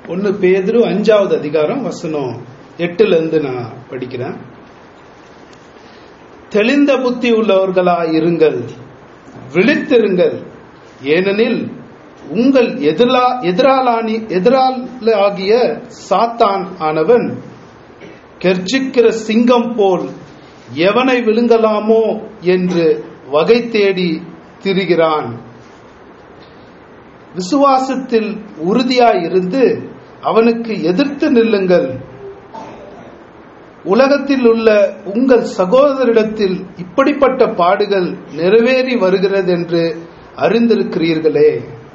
ஒன்னு பேதுரு அஞ்சாவது அதிகாரம் வசனம் எட்டுல இருந்து நான் படிக்கிறேன் தெளிந்த புத்தி உள்ளவர்களாய் இருங்கள் விழித்திருங்கள் ஏனெனில் உங்கள் எதிரா எதிராளானி எதிராளாகிய சாத்தான் ஆனவன் கெர்ச்சிக்கிற சிங்கம் போல் எவனை விழுங்கலாமோ என்று வகை தேடி திரிகிறான் விசுவாசத்தில் உறுதியாய் இருந்து அவனுக்கு எதிர்த்து நில்லுங்கள் உலகத்தில் உள்ள உங்கள் சகோதரிடத்தில் இப்படிப்பட்ட பாடுகள் நிறைவேறி வருகிறது என்று அறிந்திருக்கிறீர்களே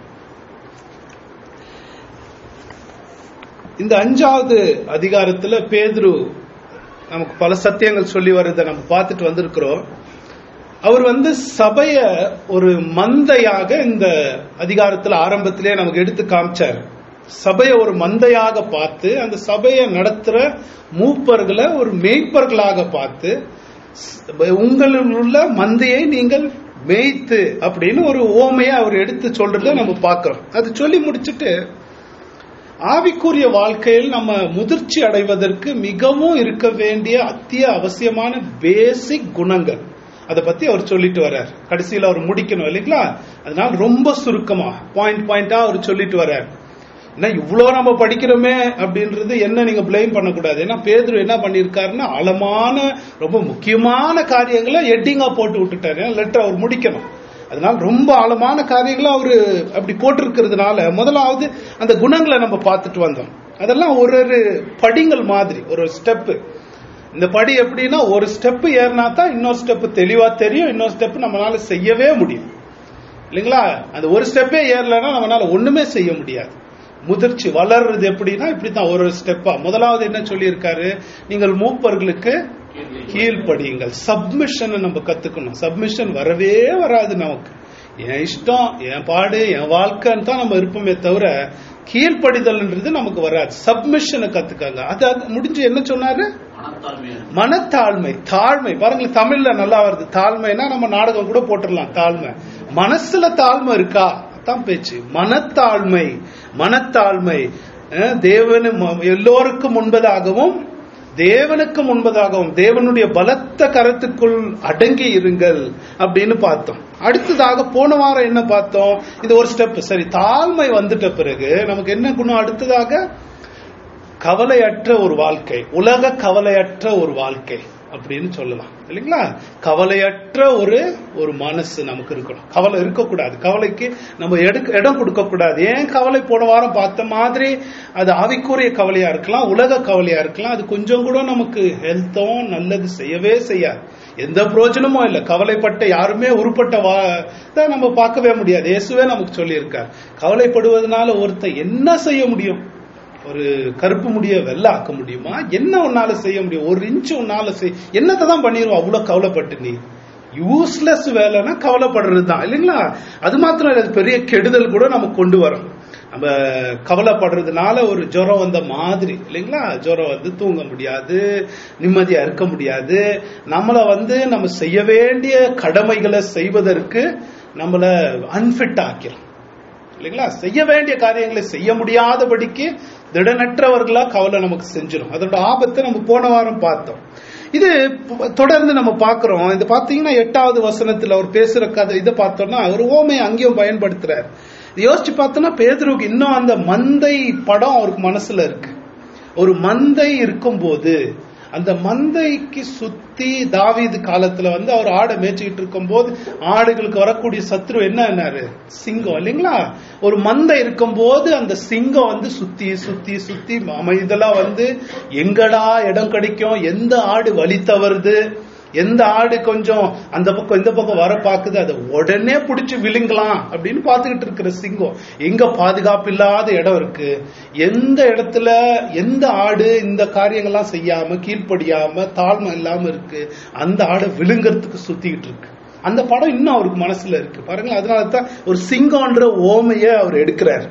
இந்த அஞ்சாவது அதிகாரத்துல பேதுரு நமக்கு பல சத்தியங்கள் சொல்லி வருதை நம்ம பார்த்துட்டு வந்திருக்கிறோம் அவர் வந்து சபைய ஒரு மந்தையாக இந்த அதிகாரத்துல ஆரம்பத்திலே நமக்கு எடுத்து காமிச்சார் சபையை ஒரு மந்தையாக பார்த்து அந்த சபையை நடத்துற மூப்பர்களை ஒரு மேய்ப்பர்களாக பார்த்து உங்களில் உள்ள மந்தையை நீங்கள் மேய்த்து அப்படின்னு ஒரு ஓமையை அவர் எடுத்து சொல்றத நம்ம பார்க்கிறோம் அது சொல்லி முடிச்சுட்டு ஆவிக்குரிய வாழ்க்கையில் நம்ம முதிர்ச்சி அடைவதற்கு மிகவும் இருக்க வேண்டிய அத்திய அவசியமான பேசிக் குணங்கள் அதை பத்தி அவர் சொல்லிட்டு வர்றார் கடைசியில் அவர் முடிக்கணும் இல்லைங்களா அதனால ரொம்ப சுருக்கமா பாயிண்ட் பாயிண்டா அவர் சொல்லிட்டு வர்றார் ஏன்னா இவ்வளோ நம்ம படிக்கிறோமே அப்படின்றது என்ன நீங்க பிளேம் பண்ணக்கூடாது ஏன்னா பேதுரு என்ன பண்ணியிருக்காருன்னா ஆழமான ரொம்ப முக்கியமான காரியங்களை எட்டிங்கா போட்டு விட்டுட்டாரு லெட்டர் அவர் முடிக்கணும் அதனால ரொம்ப ஆழமான காரியங்களை அவரு அப்படி போட்டிருக்கிறதுனால முதலாவது அந்த குணங்களை நம்ம பார்த்துட்டு வந்தோம் அதெல்லாம் ஒரு ஒரு படிங்கள் மாதிரி ஒரு ஸ்டெப்பு இந்த படி எப்படின்னா ஒரு ஸ்டெப் ஏறினா தான் இன்னொரு ஸ்டெப் தெளிவா தெரியும் இன்னொரு ஸ்டெப் நம்மளால செய்யவே முடியும் இல்லைங்களா அந்த ஒரு ஸ்டெப்பே ஏறலைன்னா நம்மளால ஒண்ணுமே செய்ய முடியாது முதிர்ச்சி வளர்றது எப்படின்னா இப்படித்தான் ஒரு ஸ்டெப்பா முதலாவது என்ன சொல்லியிருக்காரு நீங்கள் மூப்பர்களுக்கு கீழ்ப்படியுங்கள் சப்மிஷன் நம்ம கத்துக்கணும் சப்மிஷன் வரவே வராது நமக்கு என் இஷ்டம் என் பாடு என் வாழ்க்கைன்னு தான் நம்ம இருப்போமே தவிர கீழ்ப்படிதல்ன்றது நமக்கு வராது சப்மிஷனை கத்துக்காங்க அது முடிஞ்சு என்ன சொன்னாரு மனத்தாழ்மை தாழ்மை பாருங்களேன் தமிழ்ல நல்லா வருது தாழ்மைனா நம்ம நாடகம் கூட போட்டுடலாம் தாழ்மை மனசுல தாழ்மை இருக்கா தான் பேச்சு மனத்தாழ்மை மனத்தாழ்மை தேவனு எல்லோருக்கும் முன்பதாகவும் தேவனுக்கு முன்பதாகவும் தேவனுடைய பலத்த கரத்துக்குள் அடங்கி இருங்கள் அப்படின்னு பார்த்தோம் அடுத்ததாக போன வாரம் என்ன பார்த்தோம் இது ஒரு ஸ்டெப் சரி தாழ்மை வந்துட்ட பிறகு நமக்கு என்ன குணம் அடுத்ததாக கவலையற்ற ஒரு வாழ்க்கை உலக கவலையற்ற ஒரு வாழ்க்கை அப்படின்னு சொல்லலாம் இல்லைங்களா கவலையற்ற ஒரு ஒரு மனசு நமக்கு இருக்கணும் கவலை இருக்கக்கூடாது கவலைக்கு நம்ம எடுக்க இடம் கொடுக்க கூடாது ஏன் கவலை போன வாரம் பார்த்த மாதிரி அது ஆவிக்குரிய கவலையா இருக்கலாம் உலக கவலையா இருக்கலாம் அது கொஞ்சம் கூட நமக்கு ஹெல்த்தும் நல்லது செய்யவே செய்யாது எந்த பிரயோஜனமும் இல்லை கவலைப்பட்ட யாருமே உருப்பட்ட வா நம்ம பார்க்கவே முடியாது இயேசுவே நமக்கு சொல்லியிருக்கார் கவலைப்படுவதனால ஒருத்தர் என்ன செய்ய முடியும் ஒரு கருப்பு முடிய வெள்ள ஆக்க முடியுமா என்ன உன்னால செய்ய முடியும் ஒரு இன்ச்சு உன்னால செய் என்னத்தை தான் பண்ணிடுவோம் அவ்வளவு கவலைப்பட்டு நீ யூஸ்லெஸ் வேலைன்னா கவலைப்படுறது தான் இல்லைங்களா அது மாத்திரம் இல்லை பெரிய கெடுதல் கூட நமக்கு கொண்டு வரும் நம்ம கவலைப்படுறதுனால ஒரு ஜுரம் வந்த மாதிரி இல்லைங்களா ஜுரம் வந்து தூங்க முடியாது நிம்மதியா இருக்க முடியாது நம்மளை வந்து நம்ம செய்ய வேண்டிய கடமைகளை செய்வதற்கு நம்மள அன்ஃபிட் ஆக்கிறோம் இல்லைங்களா செய்ய வேண்டிய காரியங்களை செய்ய முடியாதபடிக்கு திடனற்றவர்களா கவலை நமக்கு செஞ்சிடும் அதோட ஆபத்தை நம்ம போன வாரம் பார்த்தோம் இது தொடர்ந்து நம்ம பாக்குறோம் இது பாத்தீங்கன்னா எட்டாவது வசனத்துல அவர் பேசுற கதை இதை பார்த்தோம்னா அவர் ஓமை அங்கேயும் பயன்படுத்துறாரு யோசிச்சு பார்த்தோம்னா பேதருக்கு இன்னும் அந்த மந்தை படம் அவருக்கு மனசுல இருக்கு ஒரு மந்தை இருக்கும்போது அந்த மந்தைக்கு சுத்தி தாவீது காலத்துல வந்து அவர் ஆடை மேய்ச்சிக்கிட்டு இருக்கும் போது ஆடுகளுக்கு வரக்கூடிய சத்ரு என்ன என்னாரு சிங்கம் இல்லைங்களா ஒரு மந்தை இருக்கும் போது அந்த சிங்கம் வந்து சுத்தி சுத்தி சுத்தி அமைதலா வந்து எங்கடா இடம் கிடைக்கும் எந்த ஆடு வழி தவறுது எந்த ஆடு கொஞ்சம் அந்த பக்கம் இந்த பக்கம் வர பாக்குது அதை உடனே பிடிச்சி விழுங்கலாம் அப்படின்னு பாத்துக்கிட்டு இருக்கிற சிங்கம் எங்க பாதுகாப்பு இல்லாத இடம் இருக்கு எந்த இடத்துல எந்த ஆடு இந்த காரியங்கள்லாம் செய்யாம கீழ்ப்படியாம தாழ்மை இல்லாம இருக்கு அந்த ஆடை விழுங்கறதுக்கு சுத்திக்கிட்டு இருக்கு அந்த படம் இன்னும் அவருக்கு மனசுல இருக்கு பாருங்க அதனால தான் ஒரு சிங்கம்ன்ற ஓமைய அவர் எடுக்கிறார்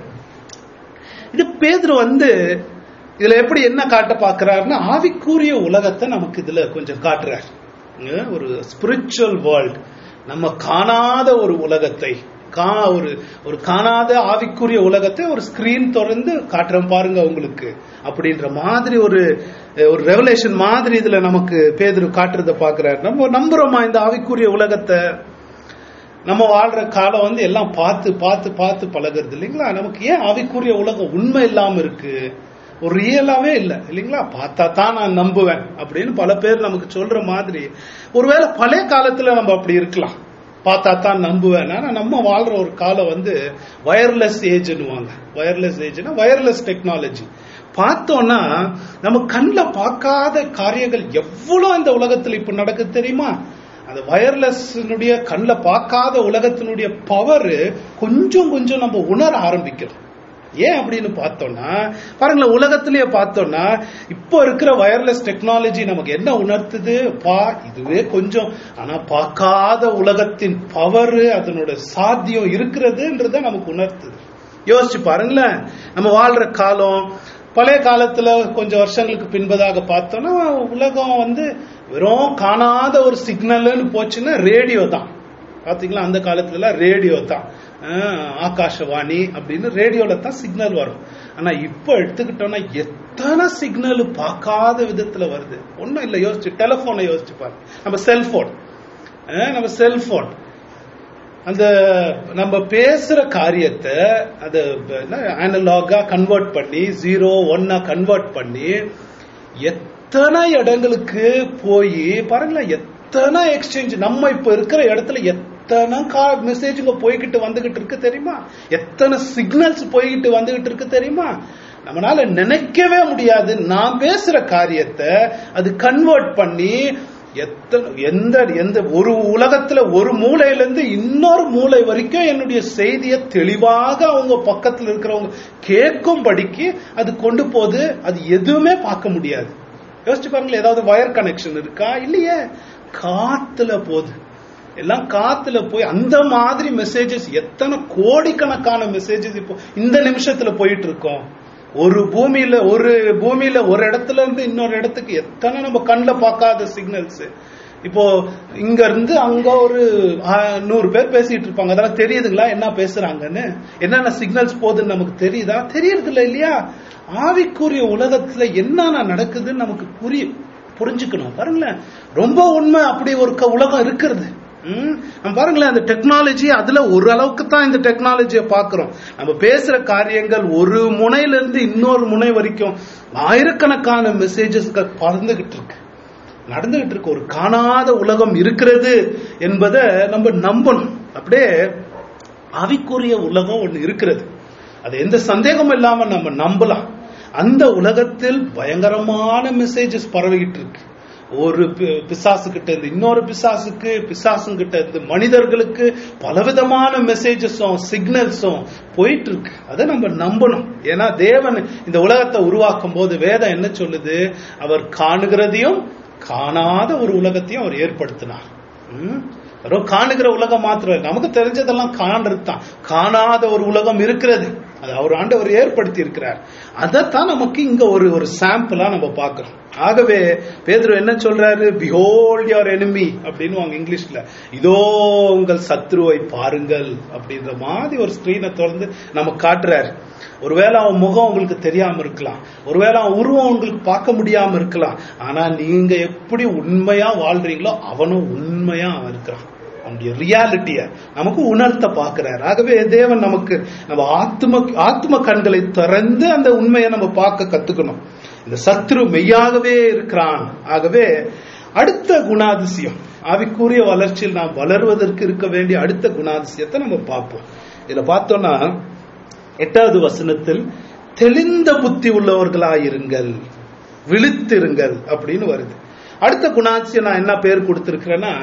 இது பேதர் வந்து இதுல எப்படி என்ன காட்ட பாக்குறாருன்னா ஆவிக்குரிய உலகத்தை நமக்கு இதுல கொஞ்சம் காட்டுறார் ஒரு ஸ்பிரிச்சுவல் வேர்ல்ட் நம்ம காணாத ஒரு உலகத்தை கா ஒரு ஒரு காணாத ஆவிக்குரிய உலகத்தை ஒரு ஸ்கிரீன் திறந்து காட்டுறேன் பாருங்க உங்களுக்கு அப்படின்ற மாதிரி ஒரு ஒரு ரெவலேஷன் மாதிரி இதுல நமக்கு பேதுரு காட்டுறத பாக்குறாரு நம்ம நம்புறோமா இந்த ஆவிக்குரிய உலகத்தை நம்ம வாழ்ற காலம் வந்து எல்லாம் பார்த்து பார்த்து பார்த்து பழகுறது இல்லைங்களா நமக்கு ஏன் ஆவிக்குரிய உலகம் உண்மை இல்லாம இருக்கு ஒரு ரியலாவே இல்லை இல்லைங்களா பார்த்தா தான் நான் நம்புவேன் அப்படின்னு பல பேர் நமக்கு சொல்ற மாதிரி ஒருவேளை பழைய காலத்துல நம்ம அப்படி இருக்கலாம் பார்த்தா தான் நம்புவேன் ஆனா நம்ம வாழ்ற ஒரு காலம் வந்து வயர்லெஸ் ஏஜ்னுவாங்க வயர்லெஸ் ஏஜ்னா வயர்லெஸ் டெக்னாலஜி பார்த்தோம்னா நம்ம கண்ணில் பார்க்காத காரியங்கள் எவ்வளவு இந்த உலகத்துல இப்ப நடக்குது தெரியுமா அந்த வயர்லெஸ்னுடைய கண்ணில் பார்க்காத உலகத்தினுடைய பவர் கொஞ்சம் கொஞ்சம் நம்ம உணர ஆரம்பிக்கிறோம் ஏன் அப்படின்னு பார்த்தோம்னா பாருங்களேன் உலகத்திலேயே பார்த்தோம்னா இப்போ இருக்கிற வயர்லெஸ் டெக்னாலஜி நமக்கு என்ன உணர்த்துது பா இதுவே கொஞ்சம் ஆனா பார்க்காத உலகத்தின் பவர் அதனோட சாத்தியம் இருக்கிறதுன்றத நமக்கு உணர்த்துது யோசிச்சு பாருங்களேன் நம்ம வாழ்ற காலம் பழைய காலத்துல கொஞ்சம் வருஷங்களுக்கு பின்பதாக பார்த்தோம்னா உலகம் வந்து வெறும் காணாத ஒரு சிக்னல்னு போச்சுன்னா ரேடியோ தான் பாத்தீங்களா அந்த காலத்துல ரேடியோ தான் ஆஹ், ஆகாஷவாணி அப்படின்னு ரேடியோல தான் சிக்னல் வரும் ஆனா இப்ப எடுத்துக்கிட்டோம்னா எத்தனை சிக்னல் பார்க்காத விதத்துல வருது ஒண்ணும் இல்ல யோசிச்சு டெலிபோனை யோசிச்சு பாருங்க நம்ம செல்போன் நம்ம செல்போன் அந்த நம்ம பேசுற காரியத்தை அது அனலாகா கன்வெர்ட் பண்ணி ஜீரோ ஒன்னா கன்வெர்ட் பண்ணி எத்தனை இடங்களுக்கு போய் பாருங்களேன் எத்தனை எக்ஸ்சேஞ்ச் நம்ம இப்ப இருக்கிற இடத்துல எத்தனை கா மெசேஜுங்க போய்கிட்டு வந்துகிட்டு இருக்கு தெரியுமா எத்தனை சிக்னல்ஸ் போய்கிட்டு வந்துகிட்டு இருக்கு தெரியுமா நம்மளால நினைக்கவே முடியாது நான் பேசுற காரியத்தை அது கன்வெர்ட் பண்ணி எத்தனை எந்த எந்த ஒரு உலகத்துல ஒரு மூலையில இருந்து இன்னொரு மூலை வரைக்கும் என்னுடைய செய்தியை தெளிவாக அவங்க பக்கத்துல இருக்கிறவங்க கேட்கும்படிக்கு அது கொண்டு போது அது எதுவுமே பார்க்க முடியாது யோசிச்சு பாருங்களேன் ஏதாவது வயர் கனெக்ஷன் இருக்கா இல்லையே காத்துல போகுது எல்லாம் காத்துல போய் அந்த மாதிரி மெசேஜஸ் எத்தனை கோடிக்கணக்கான மெசேஜஸ் இப்போ இந்த நிமிஷத்துல போயிட்டு இருக்கோம் ஒரு பூமியில ஒரு பூமியில ஒரு இடத்துல இருந்து இன்னொரு இடத்துக்கு எத்தனை நம்ம கண்ணில் பார்க்காத சிக்னல்ஸ் இப்போ இங்க இருந்து அங்க ஒரு ஆ, நூறு பேர் பேசிட்டு இருப்பாங்க அதெல்லாம் தெரியுதுங்களா என்ன பேசுறாங்கன்னு என்னென்ன சிக்னல்ஸ் போகுதுன்னு நமக்கு தெரியுதா தெரியறது இல்ல இல்லையா ஆவிக்குரிய உலகத்துல என்னென்ன நடக்குதுன்னு நமக்கு புரிய புரிஞ்சுக்கணும் பாருங்களேன் ரொம்ப உண்மை அப்படி ஒரு க- உலகம் இருக்கிறது ம், நம்ம பாருங்களேன் அந்த டெக்னாலஜி அதுல ஒரு அளவுக்கு தான் இந்த டெக்னாலஜியை பார்க்கிறோம் நம்ம பேசுற காரியங்கள் ஒரு முனையில இருந்து இன்னொரு முனை வரைக்கும் ஆயிரக்கணக்கான மெசேஜஸ் பறந்துகிட்டு இருக்கு நடந்துகிட்டு இருக்கு ஒரு காணாத உலகம் இருக்கிறது என்பதை நம்ம நம்பணும் அப்படியே ஆவிக்குரிய உலகம் ஒண்ணு இருக்கிறது அது எந்த சந்தேகமும் இல்லாம நம்ம நம்பலாம் அந்த உலகத்தில் பயங்கரமான மெசேஜஸ் பரவிக்கிட்டு இருக்கு ஒரு பி- பிசாசு கிட்ட இருந்து இன்னொரு பிசாசுக்கு பிசாசும் கிட்ட இருந்து மனிதர்களுக்கு பலவிதமான மெசேஜஸும் சிக்னல்ஸும் போயிட்டு இருக்கு அதை நம்ம நம்பணும் ஏன்னா தேவன் இந்த உலகத்தை உருவாக்கும் போது வேதம் என்ன சொல்லுது அவர் காணுகிறதையும் காணாத ஒரு உலகத்தையும் அவர் ஏற்படுத்தினார் ம்? வெறும் காணுகிற உலகம் மாத்திரம் இல்ல. நமக்கு தெரிஞ்சதெல்லாம் காண்றது தான் காணாத ஒரு உலகம் இருக்கிறது அது அவர் ஆண்டவர் ஏற்படுத்தி இருக்கிறார் அதைத்தான் நமக்கு இங்க ஒரு ஒரு சாம்பிளா நம்ம பார்க்கிறோம் ஆகவே பேதுரு என்ன சொல்றாரு பிஹோல்ட் யுவர் enemy அப்படின்னு வாங்க இங்கிலீஷ்ல இதோ உங்கள் சத்ருவை பாருங்கள் அப்படின்ற மாதிரி ஒரு ஸ்கிரீனை திறந்து நம்ம காட்டுறாரு ஒருவேளை அவன் முகம் உங்களுக்கு தெரியாம இருக்கலாம் ஒருவேளை அவன் உருவம் உங்களுக்கு பார்க்க முடியாம இருக்கலாம் ஆனா நீங்க எப்படி உண்மையா வாழ்றீங்களோ அவனும் உண்மையா அவன் இருக்கிறான் அவனுடைய ரியாலிட்டிய நமக்கு உணர்த்த பார்க்கிறார் ஆகவே தேவன் நமக்கு நம்ம ஆத்ம ஆத்ம கண்களை திறந்து அந்த உண்மையை நம்ம பார்க்க கத்துக்கணும் இந்த சத்ரு மெய்யாகவே இருக்கிறான் ஆகவே அடுத்த குணாதிசயம் ஆவிக்குரிய வளர்ச்சியில் நாம் வளர்வதற்கு இருக்க வேண்டிய அடுத்த குணாதிசயத்தை நம்ம பார்ப்போம் இதுல பார்த்தோம்னா எட்டாவது வசனத்தில் தெளிந்த புத்தி உள்ளவர்களாயிருங்கள் விழித்திருங்கள் அப்படின்னு வருது அடுத்த குணாதிசயம் நான் என்ன பேர் கொடுத்திருக்கிறேன்னா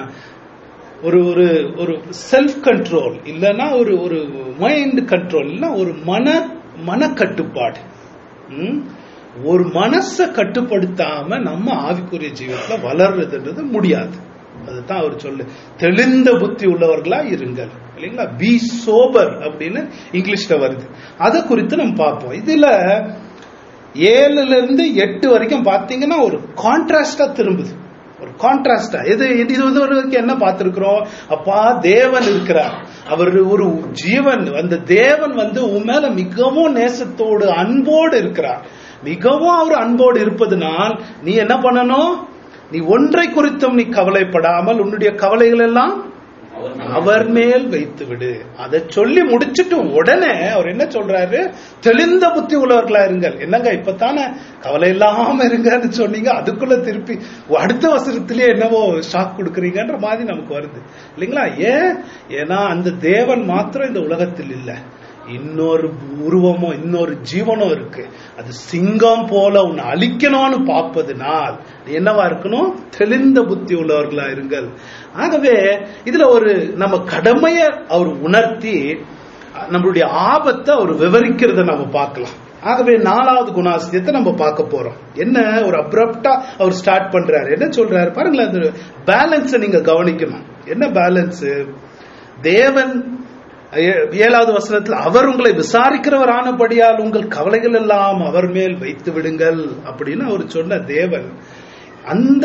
ஒரு ஒரு ஒரு செல்ஃப் கண்ட்ரோல் இல்லைன்னா ஒரு ஒரு மைண்ட் கண்ட்ரோல் இல்லைன்னா ஒரு மன மனக்கட்டுப்பாடு ம்? ஒரு மனசை கட்டுப்படுத்தாம நம்ம ஆவிக்குரிய ஜீவத்துல வளர்றதுன்றது முடியாது அதுதான் அவர் சொல்லு தெளிந்த புத்தி உள்ளவர்களா இருங்கள் இல்லைங்களா பி சோபர் அப்படின்னு இங்கிலீஷ்ல வருது அதை குறித்து நம்ம பார்ப்போம் இதுல ஏழுல இருந்து எட்டு வரைக்கும் பாத்தீங்கன்னா ஒரு கான்ட்ராஸ்டா திரும்புது ஒரு கான்ட்ராஸ்டா இது இது இது வரைக்கும் என்ன பார்த்திருக்கிறோம் அப்பா தேவன் இருக்கிறார் அவர் ஒரு ஜீவன் அந்த தேவன் வந்து உன் மேல மிகவும் நேசத்தோடு அன்போடு இருக்கிறார் மிகவும் அவர் அன்போடு இருப்பதனால் நீ என்ன பண்ணணும் நீ ஒன்றை குறித்தும் நீ கவலைப்படாமல் உன்னுடைய கவலைகள் எல்லாம் அவர் மேல் வைத்து விடு அதை சொல்லி முடிச்சிட்டு உடனே அவர் என்ன சொல்றாரு தெளிந்த புத்தி உள்ளவர்களா இருங்கள் என்னங்க இப்பதானே கவலை இல்லாம இருங்கன்னு சொன்னீங்க அதுக்குள்ள திருப்பி அடுத்த வசனத்திலேயே என்னவோ ஷாக் கொடுக்குறீங்கன்ற மாதிரி நமக்கு வருது இல்லைங்களா ஏன் ஏன்னா அந்த தேவன் மாத்திரம் இந்த உலகத்தில் இல்லை இன்னொரு உருவமோ இன்னொரு ஜீவனோ இருக்கு அது சிங்கம் போல உன்னை அழிக்கணும்னு பார்ப்பதுனால் நீ என்னவா இருக்கணும் தெளிந்த புத்தி உள்ளவர்களா இருங்கள் ஆகவே இதுல ஒரு நம்ம கடமைய அவர் உணர்த்தி நம்மளுடைய ஆபத்தை அவர் விவரிக்கிறத நம்ம பார்க்கலாம் ஆகவே நாலாவது குணாசியத்தை நம்ம பார்க்க போறோம் என்ன ஒரு அப்ரப்டா அவர் ஸ்டார்ட் பண்றாரு என்ன சொல்றாரு பாருங்களேன் அந்த பேலன்ஸை நீங்க கவனிக்கணும் என்ன பேலன்ஸ் தேவன் ஏ- ஏழாவது வசனத்தில் அவர் உங்களை விசாரிக்கிறவர் ஆனபடியால் உங்கள் கவலைகள் எல்லாம் அவர் மேல் வைத்து விடுங்கள் அப்படின்னு அவர் சொன்ன தேவன் அந்த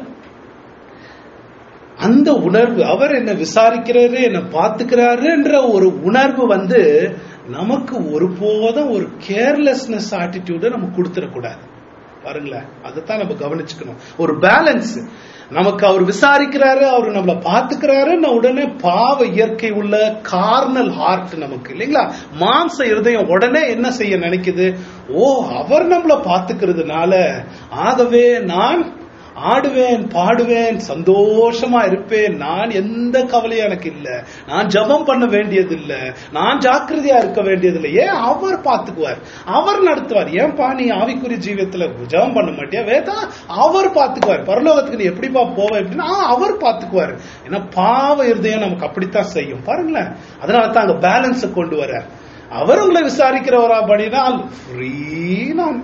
அந்த உணர்வு அவர் என்ன விசாரிக்கிறாரு என்ன பார்த்துக்கிறாருன்ற ஒரு உணர்வு வந்து நமக்கு ஒருபோதும் ஒரு கேர்லெஸ்னஸ் ஆட்டிடியூட நம்ம கொடுத்துடக்கூடாது பாருங்களேன் அதைத்தான் நம்ம கவனிச்சுக்கணும் ஒரு பேலன்ஸ் நமக்கு அவர் விசாரிக்கிறாரு அவர் நம்மள பாத்துக்கிறாரு உடனே பாவ இயற்கை உள்ள கார்னல் ஹார்ட் நமக்கு இல்லைங்களா மாம்ச இருதயம் உடனே என்ன செய்ய நினைக்குது ஓ அவர் நம்மள பாத்துக்கிறதுனால ஆகவே நான் ஆடுவேன் பாடுவேன் சந்தோஷமா இருப்பேன் நான் எந்த கவலையும் எனக்கு இல்ல நான் ஜெபம் பண்ண வேண்டியது இல்ல நான் ஜாக்கிரதையா இருக்க வேண்டியது இல்ல ஏன் அவர் பாத்துக்குவார் அவர் நடத்துவார் ஏன்பா நீ ஆவிக்குறி ஜீவியத்துல ஜெபம் பண்ண மாட்டியா வேதா அவர் பாத்துக்குவார் பரலோகத்துக்கு நீ எப்படிப்பா போவ அப்படின்னா ஆ, அவர் பாத்துக்குவார் ஏன்னா பாவ இருதயம் நமக்கு அப்படித்தான் செய்யும் பாருங்களேன் அதனால தான் அங்க பேலன்ஸ கொண்டு வர அவர் உங்களை விசாரிக்கிறவரா பண்ணினால் ஃப்ரீ நான்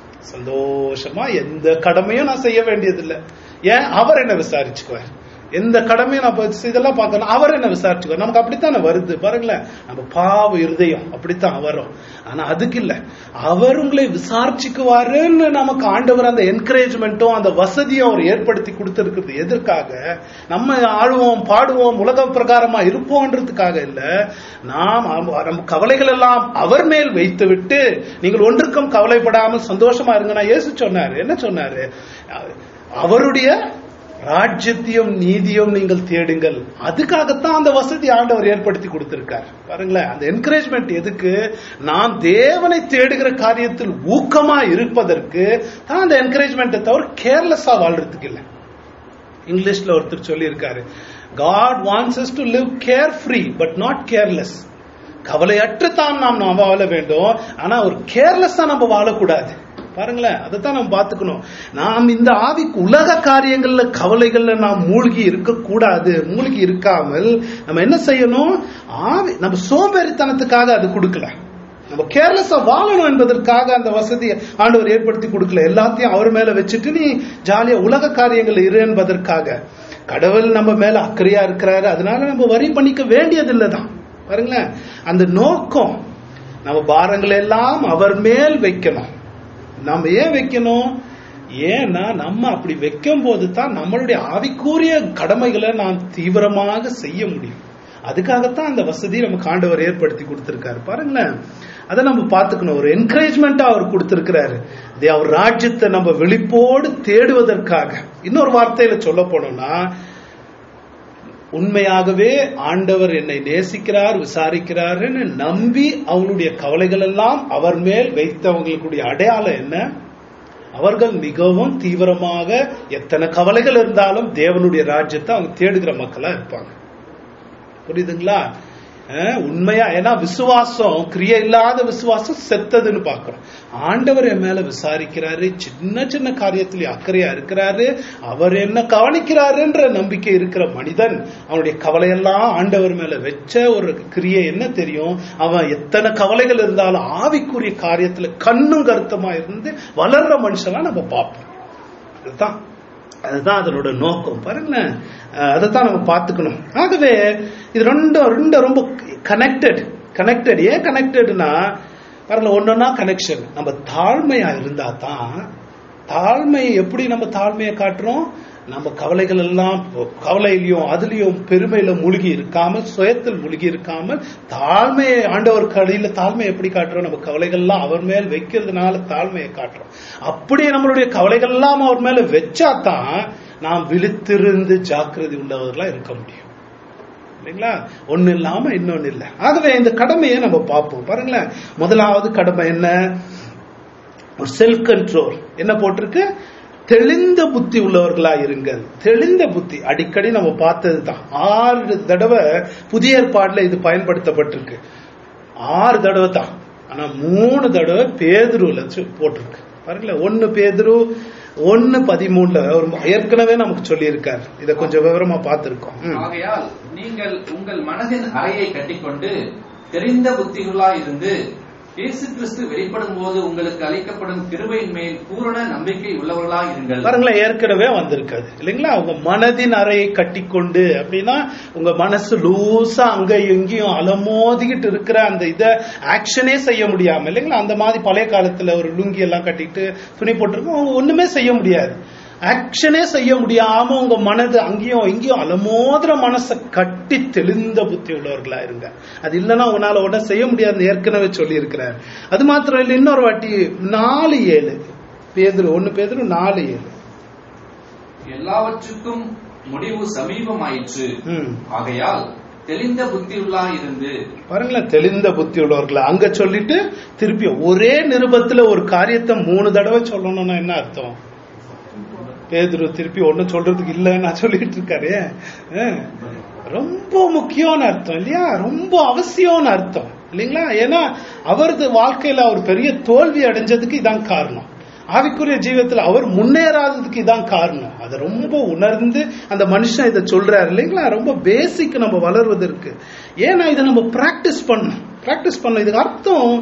சந்தோஷமா எந்த கடமையும் நான் செய்ய வேண்டியதில்லை ஏன் அவர் என்ன விசாரிச்சுக்குவார் எந்த கடமையும் நான் போய் இதெல்லாம் பார்க்கணும் அவர் என்ன விசாரிச்சுக்குவார் நமக்கு அப்படித்தானே வருது பாருங்களேன் நம்ம பாவ இருதயம் அப்படித்தான் வரும் ஆனா அதுக்கு இல்ல அவர் உங்களை விசாரிச்சுக்குவாருன்னு நமக்கு ஆண்டவர் அந்த என்கரேஜ்மெண்ட்டும் அந்த வசதியும் அவர் ஏற்படுத்தி கொடுத்திருக்கிறது எதற்காக நம்ம ஆடுவோம் பாடுவோம் உலக பிரகாரமா இருப்போன்றதுக்காக இல்ல நாம் அவ- நம்ம கவலைகள் எல்லாம் அவர் மேல் வைத்து விட்டு நீங்கள் ஒன்றுக்கும் கவலைப்படாமல் சந்தோஷமா இருங்க நான் இயேசு சொன்னாரு என்ன சொன்னாரு அவருடைய ராஜ்யத்தையும் நீதியும் நீங்கள் தேடுங்கள் அதுக்காகத்தான் அந்த வசதி ஆண்டவர் ஏற்படுத்தி கொடுத்திருக்கார் பாருங்களேன் அந்த என்கரேஜ்மெண்ட் எதுக்கு நாம் தேவனை தேடுகிற காரியத்தில் ஊக்கமா இருப்பதற்கு தான் அந்த என்கரேஜ்மெண்ட்டை தவிர கேர்லெஸ்ஸா வாழ்றதுக்கு இல்லை இங்கிலீஷ்ல ஒருத்தர் சொல்லியிருக்காரு God wants us to live carefree but not careless கவலையற்று தான் நாம் நாம் வாழ வேண்டும் ஆனா ஒரு கேர்லெஸ்ஸா நம்ம வாழக்கூடாது பாருங்களேன் அதைத்தான் நம்ம பார்த்துக்கணும் நாம் இந்த ஆவிக்கு உலக காரியங்கள்ல கவலைகள்ல நாம் மூழ்கி இருக்கக்கூடாது மூழ்கி இருக்காமல் நம்ம என்ன செய்யணும் ஆவி நம்ம சோம்பேறித்தனத்துக்காக அது கொடுக்கல நம்ம கேர்லெஸ்ஸா வாழணும் என்பதற்காக அந்த வசதியை ஆண்டவர் ஏற்படுத்தி கொடுக்கல எல்லாத்தையும் அவர் மேல வச்சுட்டு நீ ஜாலியா உலக காரியங்கள் இரு என்பதற்காக கடவுள் நம்ம மேல அக்கறையா இருக்கிறாரு அதனால நம்ம வரி பண்ணிக்க வேண்டியதில்லை தான் பாருங்களேன் அந்த நோக்கம் நம்ம பாரங்களை எல்லாம் அவர் மேல் வைக்கணும் நம்ம ஏன் வைக்கணும் ஏன்னா நம்ம அப்படி வைக்கும் போது தான் நம்மளுடைய ஆவிக்குரிய கடமைகளை நாம் தீவிரமாக செய்ய முடியும் அதுக்காகத்தான் அந்த வசதி நமக்கு ஆண்டவர் ஏற்படுத்தி கொடுத்திருக்காரு பாருங்களேன் அதை நம்ம பார்த்துக்கணும் ஒரு என்கரேஜ்மெண்டா அவர் கொடுத்திருக்கிறாரு இது அவர் ராஜ்யத்தை நம்ம விழிப்போடு தேடுவதற்காக இன்னொரு வார்த்தையில சொல்ல போனோம்னா உண்மையாகவே ஆண்டவர் என்னை நேசிக்கிறார் விசாரிக்கிறாருன்னு நம்பி அவங்களுடைய கவலைகள் எல்லாம் அவர் மேல் வைத்தவங்களுடைய அடையாளம் என்ன அவர்கள் மிகவும் தீவிரமாக எத்தனை கவலைகள் இருந்தாலும் தேவனுடைய ராஜ்யத்தை அவங்க தேடுகிற மக்களா இருப்பாங்க புரியுதுங்களா அஹ், உண்மையா ஏன்னா விசுவாசம் கிரியை இல்லாத விசுவாசம் செத்ததுன்னு பாக்குறோம் ஆண்டவர் என் மேல விசாரிக்கிறாரு சின்ன சின்ன காரியத்துல அக்கறையா இருக்கிறாரு அவர் என்ன கவனிக்கிறாருன்ற நம்பிக்கை இருக்கிற மனிதன் அவனுடைய கவலையெல்லாம் ஆண்டவர் மேல வச்ச ஒரு கிரியை என்ன தெரியும் அவன் எத்தனை கவலைகள் இருந்தாலும் ஆவிக்குரிய காரியத்துல கண்ணும் கருத்தமா இருந்து வளர்ற மனுஷனா நம்ம பார்ப்போம் அதுதான் அதுதான் அதனோட நோக்கம் பாருங்களேன் அஹ் அதைத்தான் நம்ம பார்த்துக்கணும் ஆகவே இது ரெண்டும் ரெண்டும் ரொம்ப கனெக்டட் கனெக்டட் ஏன் கனெக்டட்னா பாருங்க ஒன்னொன்னா கனெக்ஷன் நம்ம தாழ்மையா இருந்தா தான் தாழ்மையை எப்படி நம்ம தாழ்மையை காட்டுறோம் நம்ம கவலைகள் எல்லாம் கவலையிலையும் அதுலயும் பெருமையில மூழ்கி இருக்காமல் சுயத்தில் மூழ்கி இருக்காமல் தாழ்மையை ஆண்டவர் கடையில தாழ்மை எப்படி காட்டுறோம் நம்ம கவலைகள் எல்லாம் அவர் மேல் வைக்கிறதுனால தாழ்மையை காட்டுறோம் அப்படியே நம்மளுடைய கவலைகள் எல்லாம் அவர் மேல வச்சாதான் நாம் விழித்திருந்து ஜாக்கிரதை உள்ளவர்களா இருக்க முடியும் இல்லைங்களா ஒண்ணு இல்லாம இன்னொன்னு இல்ல ஆகவே இந்த கடமையை நம்ம பார்ப்போம் பாருங்களேன் முதலாவது கடமை என்ன ஒரு செல்ஃப் கண்ட்ரோல் என்ன போட்டிருக்கு தெளிந்த புத்தி உள்ளவர்களா இருங்கள் தெளிந்த புத்தி அடிக்கடி நம்ம பார்த்தது தான் ஆறு தடவை புதிய ஏற்பாடுல இது பயன்படுத்தப்பட்டிருக்கு ஆறு தடவை தான் ஆனா மூணு தடவை பேதுருல போட்டிருக்கு பாருங்களேன் ஒன்னு பேதுரு ஒன்னு பதிமூணுல ஒரு ஏற்கனவே நமக்கு சொல்லியிருக்காரு இத கொஞ்சம் விவரமா பார்த்திருக்கோம் ம். ஆகையால் நீங்கள் உங்கள் மனதின் அறையை கட்டிக்கொண்டு தெரிந்த புத்திகளாய் இருந்து இயேசு கிறிஸ்து வெளிப்படும் போது உங்களுக்கு அளிக்கப்படும் கிருபையின் மேல் பூரண நம்பிக்கை உள்ளவர்களாய் இருங்கள் பாருங்களேன் ஏற்கனவே வந்திருக்காது இல்லைங்களா உங்க மனதின் அறையை கட்டிக்கொண்டு அப்படின்னா உங்க மனசு லூசா அங்க எங்கேயும் அலமோதிக்கிட்டு இருக்கிற அந்த இத ஆக்ஷனே செய்ய முடியாம இல்லைங்களா அந்த மாதிரி பழைய காலத்துல ஒரு லுங்கி எல்லாம் கட்டிட்டு துணி போட்டிருக்கோம் அவங்க ஒண்ணுமே செய்ய முடியாது ஆக்ஷனே செய்ய முடியாம உங்க மனது அங்கேயும் இங்கேயும் அலமோதுற மனசை கட்டி தெளிந்த புத்தி உள்ளவர்களா இருங்க அது இல்லைன்னா உங்களால உடனே செய்ய முடியாதுன்னு ஏற்கனவே சொல்லி இருக்கிறார் அது மாத்திரம் இல்லை இன்னொரு வாட்டி நாலு ஏழு பேதுரு ஒன்னு பேதுரு நாலு ஏழு எல்லாவற்றுக்கும் முடிவு சமீபமாயிற்று ம். ஆகையால் தெளிந்த புத்தியுள்ளாய் இருந்து பாருங்களேன் தெளிந்த புத்தி உள்ளவர்களா அங்க சொல்லிட்டு திருப்பி ஒரே நிருபத்துல ஒரு காரியத்தை மூணு தடவை சொல்லணும்னா என்ன அர்த்தம் பேதுரு திருப்பி ஒண்ணு சொல்றதுக்கு இல்லைன்னு நான் சொல்லிட்டு இருக்காரு அஹ். ரொம்ப முக்கியமான அர்த்தம் இல்லையா ரொம்ப அவசியமான அர்த்தம் இல்லைங்களா ஏன்னா அவரது வாழ்க்கையில அவர் பெரிய தோல்வி அடைஞ்சதுக்கு இதான் காரணம் ஆவிக்குரிய ஜீவியத்துல அவர் முன்னேறாததுக்கு இதான் காரணம் அதை ரொம்ப உணர்ந்து அந்த மனுஷன் இதை சொல்றாரு இல்லைங்களா ரொம்ப பேசிக் நம்ம வளர்வதற்கு ஏன்னா இதை நம்ம பிராக்டிஸ் பண்ணணும் பிராக்டிஸ் பண்ணணும் இதுக்கு அர்த்தம்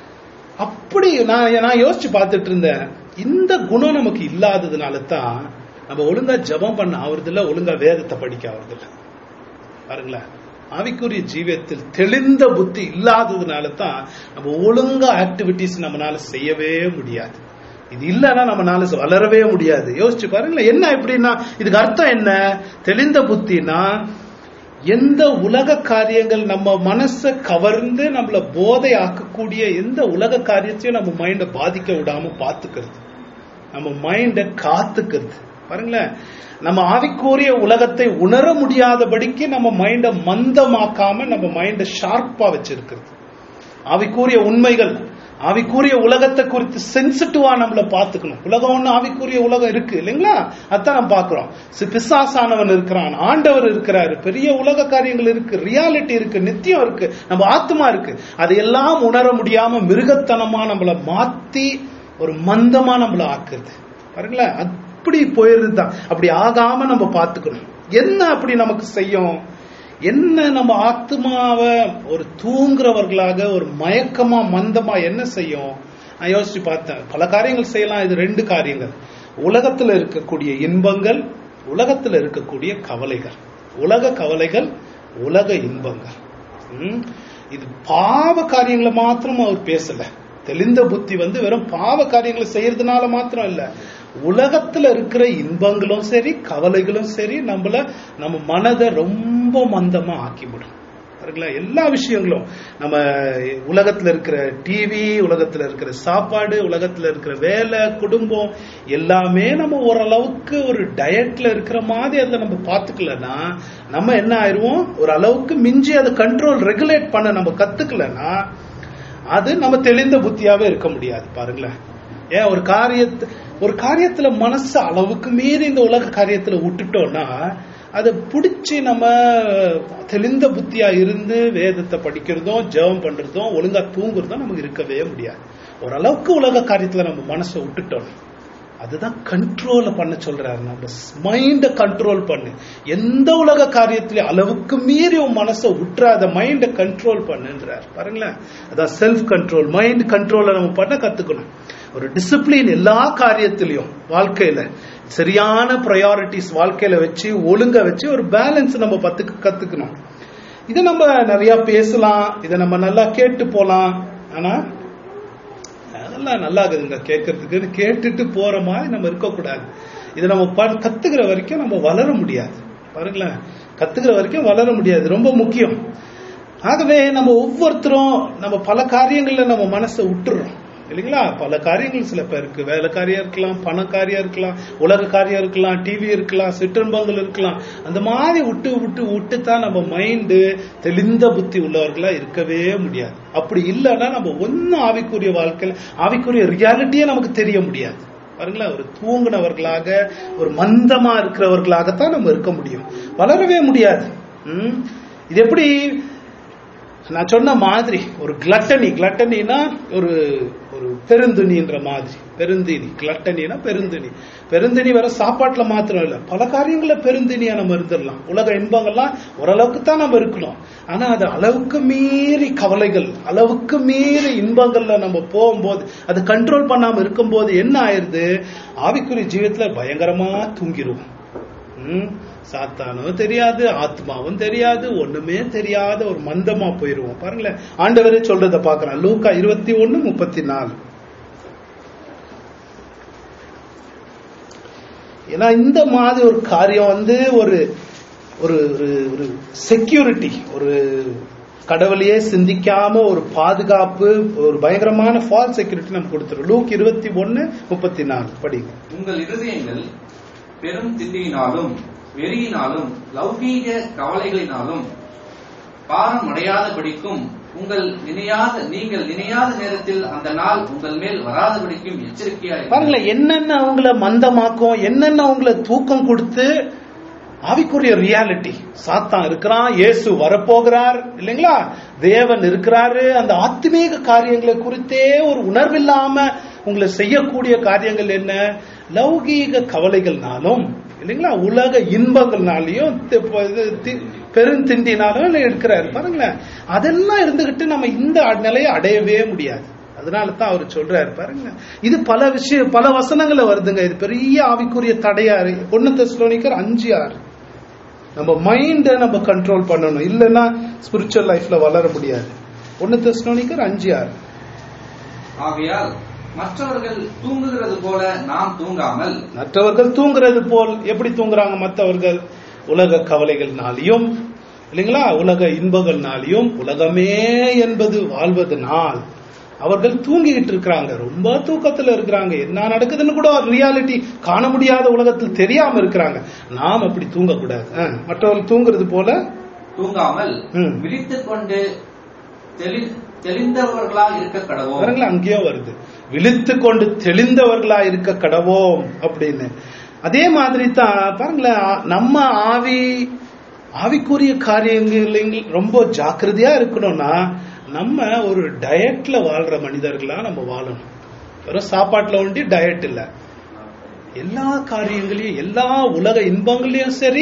அப்படி நான் நான் யோசிச்சு பார்த்துட்டு இருந்தேன் இந்த குணம் நமக்கு இல்லாததுனால தான் நம்ம ஒழுங்கா ஜெபம் பண்ண ஆவறதில்ல ஒழுங்கா வேதத்தை படிக்க ஆவறதில்ல பாருங்களேன் ஆவிக்குரிய ஜீவியத்தில் தெளிந்த புத்தி இல்லாததுனால தான் நம்ம ஒழுங்கா ஆக்டிவிட்டிஸ் நம்மனால செய்யவே முடியாது இது இல்லைன்னா நம்மனால வளரவே முடியாது யோசிச்சு பாருங்களேன் என்ன எப்படின்னா இதுக்கு அர்த்தம் என்ன தெளிந்த புத்தினா எந்த உலக காரியங்கள் நம்ம மனசை கவர்ந்து நம்மள போதை ஆக்கக்கூடிய எந்த உலக காரியத்தையும் நம்ம மைண்டை பாதிக்க விடாம பாத்துக்கிறது நம்ம மைண்டை காத்துக்கிறது பாருங்களேன் நம்ம ஆவிக்குரிய உலகத்தை உணர முடியாதபடிக்கு நம்ம மைண்டை மந்தமாக்காம நம்ம மைண்டை ஷார்ப்பா வச்சிருக்கிறது ஆவிக்குரிய உண்மைகள் ஆவிக்குரிய உலகத்தை குறித்து சென்சிட்டிவா நம்மள பாத்துக்கணும் உலகம் ஒண்ணு ஆவிக்குரிய உலகம் இருக்கு இல்லைங்களா அதான் நம்ம பாக்குறோம் சி- பிசாசானவன் இருக்கிறான் ஆண்டவர் இருக்கிறாரு பெரிய உலக காரியங்கள் இருக்கு ரியாலிட்டி இருக்கு நித்தியம் இருக்கு நம்ம ஆத்மா இருக்கு அதையெல்லாம் உணர முடியாம மிருகத்தனமா நம்மள மாத்தி ஒரு மந்தமா நம்மள ஆக்குறது பாருங்களேன் அப்படி போயிருது தான் அப்படி ஆகாம நம்ம பாத்துக்கணும் என்ன அப்படி நமக்கு செய்யும் என்ன நம்ம ஆத்மாவை ஒரு தூங்குறவர்களாக ஒரு மயக்கமா மந்தமா என்ன செய்யும் நான் யோசிச்சு பார்த்தேன் பல காரியங்கள் செய்யலாம் இது ரெண்டு காரியங்கள் உலகத்துல இருக்கக்கூடிய இன்பங்கள் உலகத்துல இருக்கக்கூடிய கவலைகள் உலக கவலைகள் உலக இன்பங்கள் ம்? இது பாவ காரியங்களை மாத்திரம் அவர் பேசல தெளிந்த புத்தி வந்து வெறும் பாவ காரியங்களை செய்யறதுனால மாத்திரம் இல்ல உலகத்துல இருக்கிற இன்பங்களும் சரி கவலைகளும் சரி நம்மள நம்ம மனதை ரொம்ப மந்தமா ஆக்கிவிடும் பாருங்களா எல்லா விஷயங்களும் நம்ம உலகத்துல இருக்கிற டிவி உலகத்துல இருக்கிற சாப்பாடு உலகத்துல இருக்கிற வேலை குடும்பம் எல்லாமே நம்ம ஓரளவுக்கு ஒரு டயட்ல இருக்கிற மாதிரி அதை நம்ம பார்த்துக்கலன்னா நம்ம என்ன ஆயிருவோம் ஒரு அளவுக்கு மிஞ்சி அதை கண்ட்ரோல் ரெகுலேட் பண்ண நம்ம கத்துக்கலன்னா அது நம்ம தெளிந்த புத்தியாவே இருக்க முடியாது பாருங்களேன் ஏன் ஒரு காரியத்து ஒரு காரியத்துல மனசு அளவுக்கு மீறி இந்த உலக காரியத்துல விட்டுட்டோம்னா அதை பிடிச்சி நம்ம தெளிந்த புத்தியா இருந்து வேதத்தை படிக்கிறதும் ஜெபம் பண்றதும் ஒழுங்கா தூங்குறதும் நமக்கு இருக்கவே முடியாது ஓரளவுக்கு உலக காரியத்துல நம்ம மனசை விட்டுட்டோம் அதுதான் கண்ட்ரோல பண்ண சொல்றாரு நம்ம மைண்ட கண்ட்ரோல் பண்ணு எந்த உலக காரியத்திலும் அளவுக்கு மீறி உன் மனசை விட்டுறாத மைண்ட கண்ட்ரோல் பண்ணுன்றார் பாருங்களேன் அதான் செல்ஃப் கண்ட்ரோல் மைண்ட் கண்ட்ரோல நம்ம பண்ண கத்துக்கணும் ஒரு டிசிப்ளின் எல்லா காரியத்திலையும் வாழ்க்கையில சரியான ப்ரையாரிட்டிஸ் வாழ்க்கையில வச்சு ஒழுங்க வச்சு ஒரு பேலன்ஸ் நம்ம பத்து கத்துக்கணும் இதை நம்ம நிறைய பேசலாம் இதை நம்ம நல்லா கேட்டு போலாம் ஆனா அதெல்லாம் நல்லா இருக்குதுங்க கேட்கறதுக்குன்னு கேட்டுட்டு போற மாதிரி நம்ம இருக்கக்கூடாது இதை நம்ம ப- கத்துக்கிற வரைக்கும் நம்ம வளர முடியாது பாருங்களேன் கத்துக்கிற வரைக்கும் வளர முடியாது ரொம்ப முக்கியம் ஆகவே நம்ம ஒவ்வொருத்தரும் நம்ம பல காரியங்கள்ல நம்ம மனசை விட்டுறோம் இல்லைங்களா பல காரியங்கள் சில பேருக்கு வேலை காரியம் இருக்கலாம் பண காரியம் இருக்கலாம் உலக காரியம் இருக்கலாம் டிவி இருக்கலாம் சிற்றன்பங்கள் இருக்கலாம் அந்த மாதிரி விட்டு விட்டு விட்டு தான் நம்ம மைண்டு தெளிந்த புத்தி உள்ளவர்களா இருக்கவே முடியாது அப்படி இல்லைன்னா நம்ம ஒன்னும் ஆவிக்குரிய வாழ்க்கையில ஆவிக்குரிய ரியாலிட்டியே நமக்கு தெரிய முடியாது பாருங்களேன் ஒரு தூங்குனவர்களாக ஒரு மந்தமா இருக்கிறவர்களாகத்தான் நம்ம இருக்க முடியும் வளரவே முடியாது ம்? இது எப்படி நான் சொன்ன மாதிரி ஒரு கிளட்டனி கிளட்டனினா ஒரு ஒரு பெருந்துணின்ற மாதிரி பெருந்தினி கிளட்டனினா பெருந்தினி பெருந்தினி வேற சாப்பாட்டுல மாத்திரம் இல்ல பல காரியங்கள பெருந்தினியா நம்ம இருந்துடலாம் உலக இன்பங்கள்லாம் ஓரளவுக்கு தான் நம்ம இருக்கணும் ஆனா அது அளவுக்கு மீறி கவலைகள் அளவுக்கு மீறி இன்பங்கள்ல நம்ம போகும்போது அது கண்ட்ரோல் பண்ணாம இருக்கும்போது என்ன ஆயிருது ஆவிக்குரிய ஜீவிதத்துல பயங்கரமா தூங்கிடுவோம் ம், சாத்தானும் தெரியாது ஆத்மாவும் தெரியாது ஒண்ணுமே தெரியாத ஒரு மந்தமா போயிருவோம் பாருங்களேன் ஆண்டவரே சொல்றத பாக்குறேன் லூக்கா இருபத்தி ஒண்ணு முப்பத்தி நாலு ஏன்னா இந்த மாதிரி ஒரு காரியம் வந்து ஒரு ஒரு ஒரு- ஒரு செக்யூரிட்டி ஒரு கடவுளையே சிந்திக்காம ஒரு பாதுகாப்பு ஒரு பயங்கரமான ஃபால் செக்யூரிட்டி நம்ம கொடுத்துரும் லூக் இருபத்தி ஒண்ணு முப்பத்தி நாலு படிங்க உங்கள் இருதயங்கள் பெரும் திட்டியினாலும் வெறியினாலும் லௌகீக கவலைகளினாலும் பாரம் அடையாதபடிக்கும் உங்கள் நினையாத நீங்கள் நினையாத நேரத்தில் அந்த நாள் உங்கள் மேல் வராதபடிக்கும் எச்சரிக்கையாய் பாருங்களேன் என்னென்ன அவங்கள மந்தமாக்கும் என்னென்ன அவங்கள தூக்கம் கொடுத்து ஆவிக்குரிய ரியாலிட்டி சாத்தான் இருக்கிறான் இயேசு வரப்போகிறார் இல்லைங்களா தேவன் இருக்கிறாரு அந்த ஆத்மீக காரியங்களை குறித்தே ஒரு உணர்வில்லாம உங்களை செய்யக்கூடிய காரியங்கள் என்ன லௌகீக கவலைகள்னாலும் இல்லைங்களா உலக இன்பங்கள்னாலையும் தி- இது தி- பெருந்திண்டினாலும் இருக்கிறாரு பாருங்களேன் அதெல்லாம் இருந்துகிட்டு நம்ம இந்த நிலையை அடையவே முடியாது அதனால தான் அவர் சொல்றாரு பாருங்க இது பல விஷயம் பல வசனங்கள்ல வருதுங்க இது பெரிய ஆவிக்குரிய தடையா இருக்கு ஒன்னு தெஸ்லோனிக்கர் அஞ்சு ஆறு நம்ம மைண்ட நம்ம கண்ட்ரோல் பண்ணணும் இல்லைன்னா ஸ்பிரிச்சுவல் லைஃப்ல வளர முடியாது ஒன்னு தெஸ்லோனிக்கர் அஞ்சு ஆறு ஆகையால் மற்றவர்கள் தூங்குகிறது போல நாம் தூங்காமல் மற்றவர்கள் தூங்குறது போல் எப்படி தூங்குறாங்க மற்றவர்கள் உலக கவலைகள்னாலையும் இல்லைங்களா உலக இன்பங்கள்னாலையும் உலகமே என்பது வாழ்வதனால் அவர்கள் தூங்கிக்கிட்டு இருக்கிறாங்க ரொம்ப தூக்கத்துல இருக்கிறாங்க என்ன நடக்குதுன்னு கூட ரியாலிட்டி காண முடியாத உலகத்தில் தெரியாம இருக்கிறாங்க நாம் அப்படி தூங்கக்கூடாது அஹ், மற்றவர்கள் தூங்குறது போல தூங்காமல் ம். விழித்துக் கொண்டு தெளி- தெளிந்தவர்களா இருக்க கடவோம் பாருங்களேன் அங்கேயோ வருது விழித்து கொண்டு தெளிந்தவர்களா இருக்க கடவோம் அப்படின்னு அதே மாதிரி தான் பாருங்களேன் ஆ- நம்ம ஆவி ஆவிக்குரிய காரியங்கள் ரொம்ப ஜாக்கிரதையா இருக்கணும்னா நம்ம ஒரு டயட்ல வாழ்ற மனிதர்களா நம்ம வாழணும் வெறும் சாப்பாட்டுல ஒண்டி டயட் இல்ல எல்லா காரியங்களையும் எல்லா உலக இன்பங்களையும் சரி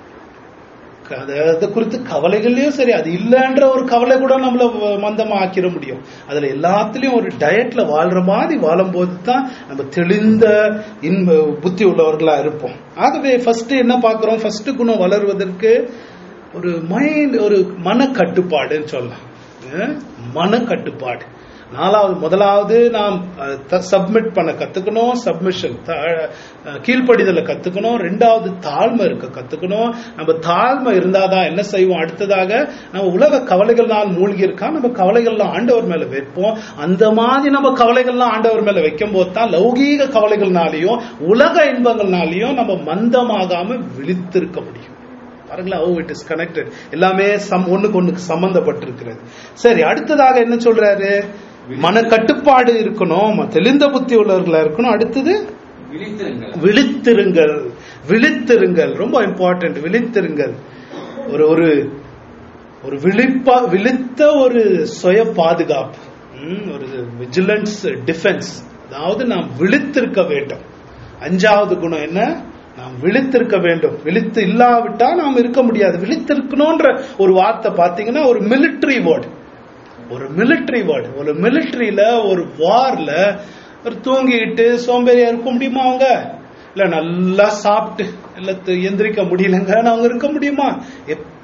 அது அது குறித்து கவலைகள்லயும் சரி அது இல்லைன்ற ஒரு கவலை கூட நம்மள மந்தமா ஆக்கிட முடியும் அதுல எல்லாத்துலயும் ஒரு டயட்ல வாழ்ற மாதிரி வாழும்போது தான் நம்ம தெளிந்த இன்ப புத்தி உள்ளவர்களா இருப்போம் ஆகவே ஃபர்ஸ்ட் என்ன பார்க்கிறோம் ஃபர்ஸ்ட் குணம் வளருவதற்கு ஒரு மைண்ட் ஒரு மன கட்டுப்பாடுன்னு சொல்லலாம் அஹ் மன கட்டுப்பாடு நாலாவது முதலாவது நாம் சப்மிட் பண்ண கத்துக்கணும் சப்மிஷன் கீழ்ப்படிதலை கத்துக்கணும் ரெண்டாவது தாழ்மை இருக்க கத்துக்கணும் நம்ம தாழ்மை இருந்தாதான் என்ன செய்வோம் அடுத்ததாக நம்ம உலக கவலைகள்லாம் மூழ்கி இருக்கா நம்ம கவலைகள்லாம் ஆண்டவர் மேல வைப்போம் அந்த மாதிரி நம்ம கவலைகள்லாம் ஆண்டவர் மேல வைக்கும் போது தான் லௌகீக கவலைகள்னாலையும் உலக இன்பங்கள்னாலையும் நம்ம மந்தமாகாம விழித்திருக்க முடியும் பாருங்களா ஓ இட் இஸ் கனெக்டட் எல்லாமே சம் ஒண்ணுக்கு ஒண்ணுக்கு சம்பந்தப்பட்டிருக்கிறது சரி அடுத்ததாக என்ன சொல்றாரு மன கட்டுப்பாடு இருக்கணும் தெளிந்த புத்தி உள்ளவர்களா இருக்கணும் அடுத்தது விழித்திருங்கள் விழித்திருங்கள் விழித்திருங்கள் ரொம்ப இம்பார்ட்டன்ட் விழித்திருங்கள் ஒரு ஒரு ஒரு விழிப்பா விழித்த ஒரு சுய பாதுகாப்பு ம், ஒரு விஜிலன்ஸ் டிஃபென்ஸ் அதாவது நாம் விழித்திருக்க வேண்டும் அஞ்சாவது குணம் என்ன நாம் விழித்திருக்க வேண்டும் விழித்து இல்லாவிட்டா நாம் இருக்க முடியாது விழித்திருக்கணும்ன்ற ஒரு வார்த்தை பாத்தீங்கன்னா ஒரு மிலிட்டரி வேர்டு ஒரு மிலிட்டரி வேர்டு ஒரு மிலிட்டரியில ஒரு வார்ல ஒரு தூங்கிக்கிட்டு சோம்பேறியா இருக்க முடியுமா அவங்க இல்ல நல்லா சாப்பிட்டு இல்ல து- எந்திரிக்க முடியலங்க அவங்க இருக்க முடியுமா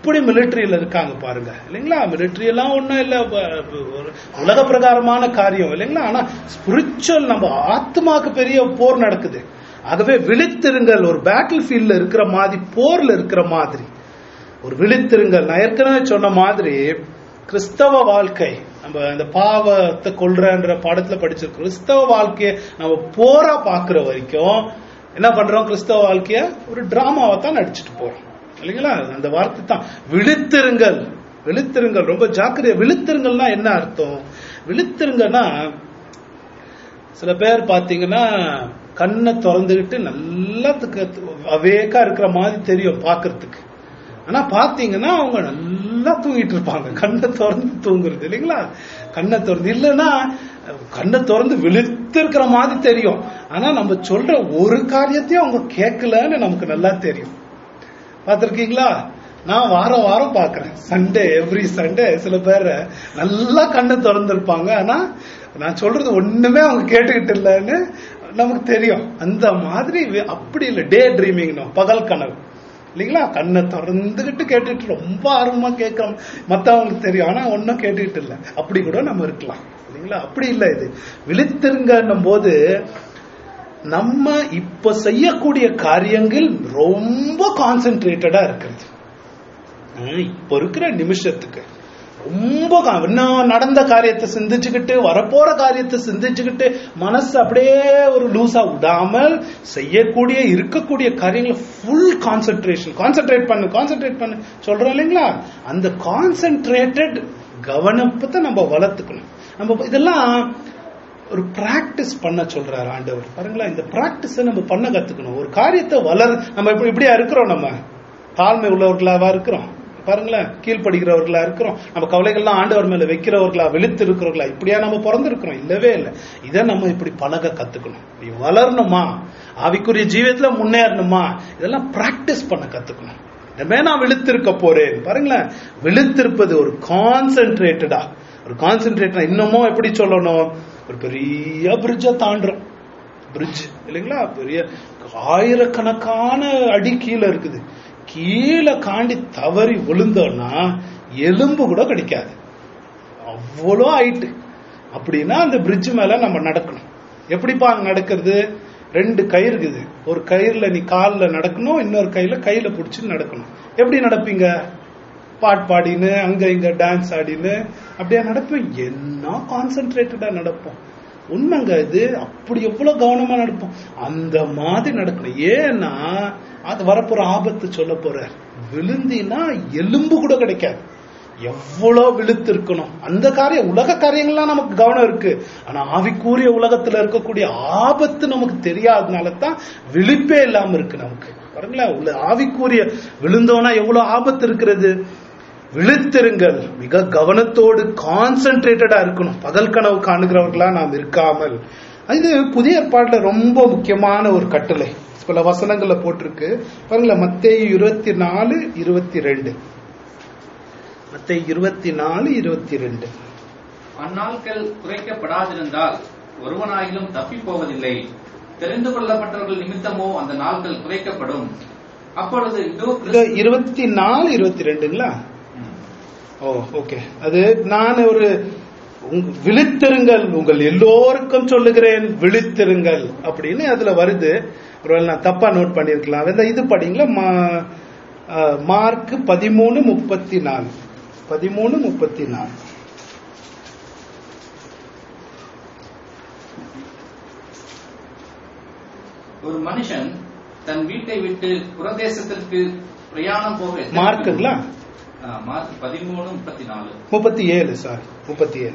எப்படி மிலிட்டரியில இருக்காங்க பாருங்க இல்லைங்களா மிலிட்டரி எல்லாம் ஒண்ணும் இல்ல ப- ப- ஒரு உலக பிரகாரமான காரியம் இல்லைங்களா ஆனா ஸ்பிரிச்சுவல் நம்ம ஆத்மாக்கு பெரிய போர் நடக்குது ஆகவே விழித்திருங்கள் ஒரு பேட்டில் ஃபீல்ட்ல இருக்கிற மாதிரி போர்ல இருக்கிற மாதிரி ஒரு விழித்திருங்கள் நான் ஏற்கனவே சொன்ன மாதிரி கிறிஸ்தவ வாழ்க்கை நம்ம இந்த பாவத்தை கொள்றன்ற பாடத்துல படிச்சிருக்கோம் கிறிஸ்தவ வாழ்க்கையை நம்ம போரா பாக்குற வரைக்கும் என்ன பண்றோம் கிறிஸ்தவ வாழ்க்கைய ஒரு டிராமாவை தான் நடிச்சிட்டு போறோம் இல்லைங்களா அந்த வார்த்தை தான் விழித்திருங்கள் விழித்திருங்கள் ரொம்ப ஜாக்கிரதையா விழித்திருங்கள்னா என்ன அர்த்தம் விழித்திருங்கன்னா சில பேர் பாத்தீங்கன்னா கண்ணை திறந்துகிட்டு நல்லா அவேக்கா இருக்கிற மாதிரி தெரியும் பாக்குறதுக்கு ஆனா பாத்தீங்கன்னா அவங்க நல்லா தூங்கிட்டு இருப்பாங்க கண்ணை திறந்து தூங்குறது இல்லைங்களா கண்ணை திறந்து இல்லைன்னா கண்ணை திறந்து விழுத்து இருக்கிற மாதிரி தெரியும் ஆனா நம்ம சொல்ற ஒரு காரியத்தையும் அவங்க கேட்கலன்னு நமக்கு நல்லா தெரியும் பார்த்திருக்கீங்களா நான் வாரம் வாரம் பாக்குறேன் சண்டே எவ்ரி சண்டே சில பேர் நல்லா கண்ணை திறந்திருப்பாங்க ஆனா நான் சொல்றது ஒண்ணுமே அவங்க கேட்டுக்கிட்டு இல்லைன்னு நமக்கு தெரியும் அந்த மாதிரி வே- அப்படி இல்லை டே ட்ரீமிங் பகல் கனவு இல்லைங்களா கண்ணை திறந்துகிட்டு கேட்டுட்டு ரொம்ப ஆர்வமா கேட்கிறோம் மத்தவங்களுக்கு தெரியும் ஆனா ஒன்னும் கேட்டுக்கிட்டு இல்லை அப்படி கூட நம்ம இருக்கலாம் இல்லைங்களா அப்படி இல்லை இது விழித்திருங்கன்னும் போது நம்ம இப்ப செய்யக்கூடிய காரியங்கள் ரொம்ப கான்சென்ட்ரேட்டடா இருக்கிறது ஹம், இப்ப இருக்கிற நிமிஷத்துக்கு ரொம்ப கா- இன்னும் நடந்த காரியத்தை சிந்திச்சுக்கிட்டு வரப்போற காரியத்தை சிந்திச்சுக்கிட்டு மனசு அப்படியே ஒரு லூசா விடாமல் செய்யக்கூடிய இருக்கக்கூடிய காரியங்களை ஃபுல் கான்சென்ட்ரேஷன் கான்சென்ட்ரேட் பண்ணு கான்சென்ட்ரேட் பண்ணு சொல்றோம் இல்லைங்களா அந்த கான்சென்ட்ரேட்டட் கவனத்தை நம்ம வளர்த்துக்கணும் நம்ம இதெல்லாம் ஒரு பிராக்டிஸ் பண்ண சொல்றாரு ஆண்டவர் பாருங்களா இந்த பிராக்டிஸ் நம்ம பண்ண கத்துக்கணும் ஒரு காரியத்தை வளர் நம்ம இப்படி இப்படியா இருக்கிறோம் நம்ம தாழ்மை உள்ளவர்களாவா இருக்கிறோம் பாருங்களேன் கீழ்ப்படுகிறவர்களா இருக்கிறோம் நம்ம கவலைகள்லாம் ஆண்டவர் மேல வைக்கிறவர்களா வெளுத்து இருக்கிறவர்களா இப்படியா நம்ம பிறந்திருக்கிறோம் இல்லவே இல்லை இதை நம்ம இப்படி பழக கத்துக்கணும் நீ வளரணுமா ஆவிக்குரிய ஜீவியத்துல முன்னேறணுமா இதெல்லாம் பிராக்டிஸ் பண்ண கத்துக்கணும் இனிமே நான் விழுத்திருக்க போறேன் பாருங்களேன் விழுத்திருப்பது ஒரு கான்சென்ட்ரேட்டடா ஒரு கான்சென்ட்ரேட்டா இன்னமும் எப்படி சொல்லணும் ஒரு பெரிய பிரிட்ஜை தாண்டுறோம் பிரிட்ஜ் இல்லைங்களா பெரிய ஆயிரக்கணக்கான அடி கீழே இருக்குது கீழே காண்டி தவறி விழுந்தோம்னா எலும்பு கூட கிடைக்காது அவ்வளோ ஹைட்டு அப்படின்னா அந்த பிரிட்ஜ் மேல நம்ம நடக்கணும் எப்படிப்பா அங்க நடக்கிறது ரெண்டு கயிறு இருக்குது ஒரு கயிறுல நீ கால்ல நடக்கணும் இன்னொரு கையில கையில பிடிச்சி நடக்கணும் எப்படி நடப்பீங்க பாட் பாடின்னு அங்க இங்க டான்ஸ் ஆடின்னு அப்படியே நடப்போம் என்ன கான்சென்ட்ரேட்டடா நடப்போம் உண்மைங்க இது அப்படி எவ்வளவு கவனமா நடப்போம் அந்த மாதிரி நடக்கணும் ஏன்னா அது வரப்போற ஆபத்து சொல்ல போற விழுந்தினா எலும்பு கூட கிடைக்காது எவ்வளவு விழுத்து இருக்கணும் அந்த காரியம் உலக காரியங்கள்லாம் நமக்கு கவனம் இருக்கு ஆனா ஆவிக்கூறிய உலகத்துல இருக்கக்கூடிய ஆபத்து நமக்கு தெரியாதனால தான் விழிப்பே இல்லாம இருக்கு நமக்கு பாருங்களேன் உள்ள ஆவிக்கூறிய விழுந்தோனா எவ்வளவு ஆபத்து இருக்கிறது விழித்திருங்கள் மிக கவனத்தோடு கான்சென்ட்ரேட்டடா இருக்கணும் பகல் கனவு காணுகிறவர்களா நாம் இருக்காமல் இது புதிய ஏற்பாட்டுல ரொம்ப முக்கியமான ஒரு கட்டளை சில வசனங்கள்ல போட்டிருக்கு பாருங்களேன் மத்தேயு இருபத்தி நாலு இருபத்தி ரெண்டு மத்தேயு இருபத்தி நாலு இருபத்தி ரெண்டு அந்நாட்கள் குறைக்கப்படாதிருந்தால் ஒருவனாயிலும் தப்பி போவதில்லை தெரிந்து கொள்ளப்பட்டவர்கள் நிமித்தமோ அந்த நாட்கள் குறைக்கப்படும் அப்பொழுது இதோ இது கிறிஸ்து- இருபத்தி நாலு இருபத்தி ரெண்டுங்களா ம். ஓ ஓகே அது நான் ஒரு உங்க- விழித்திருங்கள் உங்கள் எல்லோருக்கும் சொல்லுகிறேன் விழித்திருங்கள் அப்படின்னு அதுல வருது ஒருவேளை நான் தப்பா நோட் பண்ணிருக்கலாம் இந்த இது படிங்களா மா- ஆ, மார்க் பதிமூணு முப்பத்தி நாலு பதிமூணு முப்பத்தி நாலு ஒரு மனுஷன் தன் வீட்டை விட்டு புறதேசத்திற்கு பிரயாணம் போக எத்தனை- மார்க்குங்களா ஆ, மார்க் பதிமூணு முப்பத்தி நாலு முப்பத்தி ஏழு சாரி முப்பத்தி ஏழு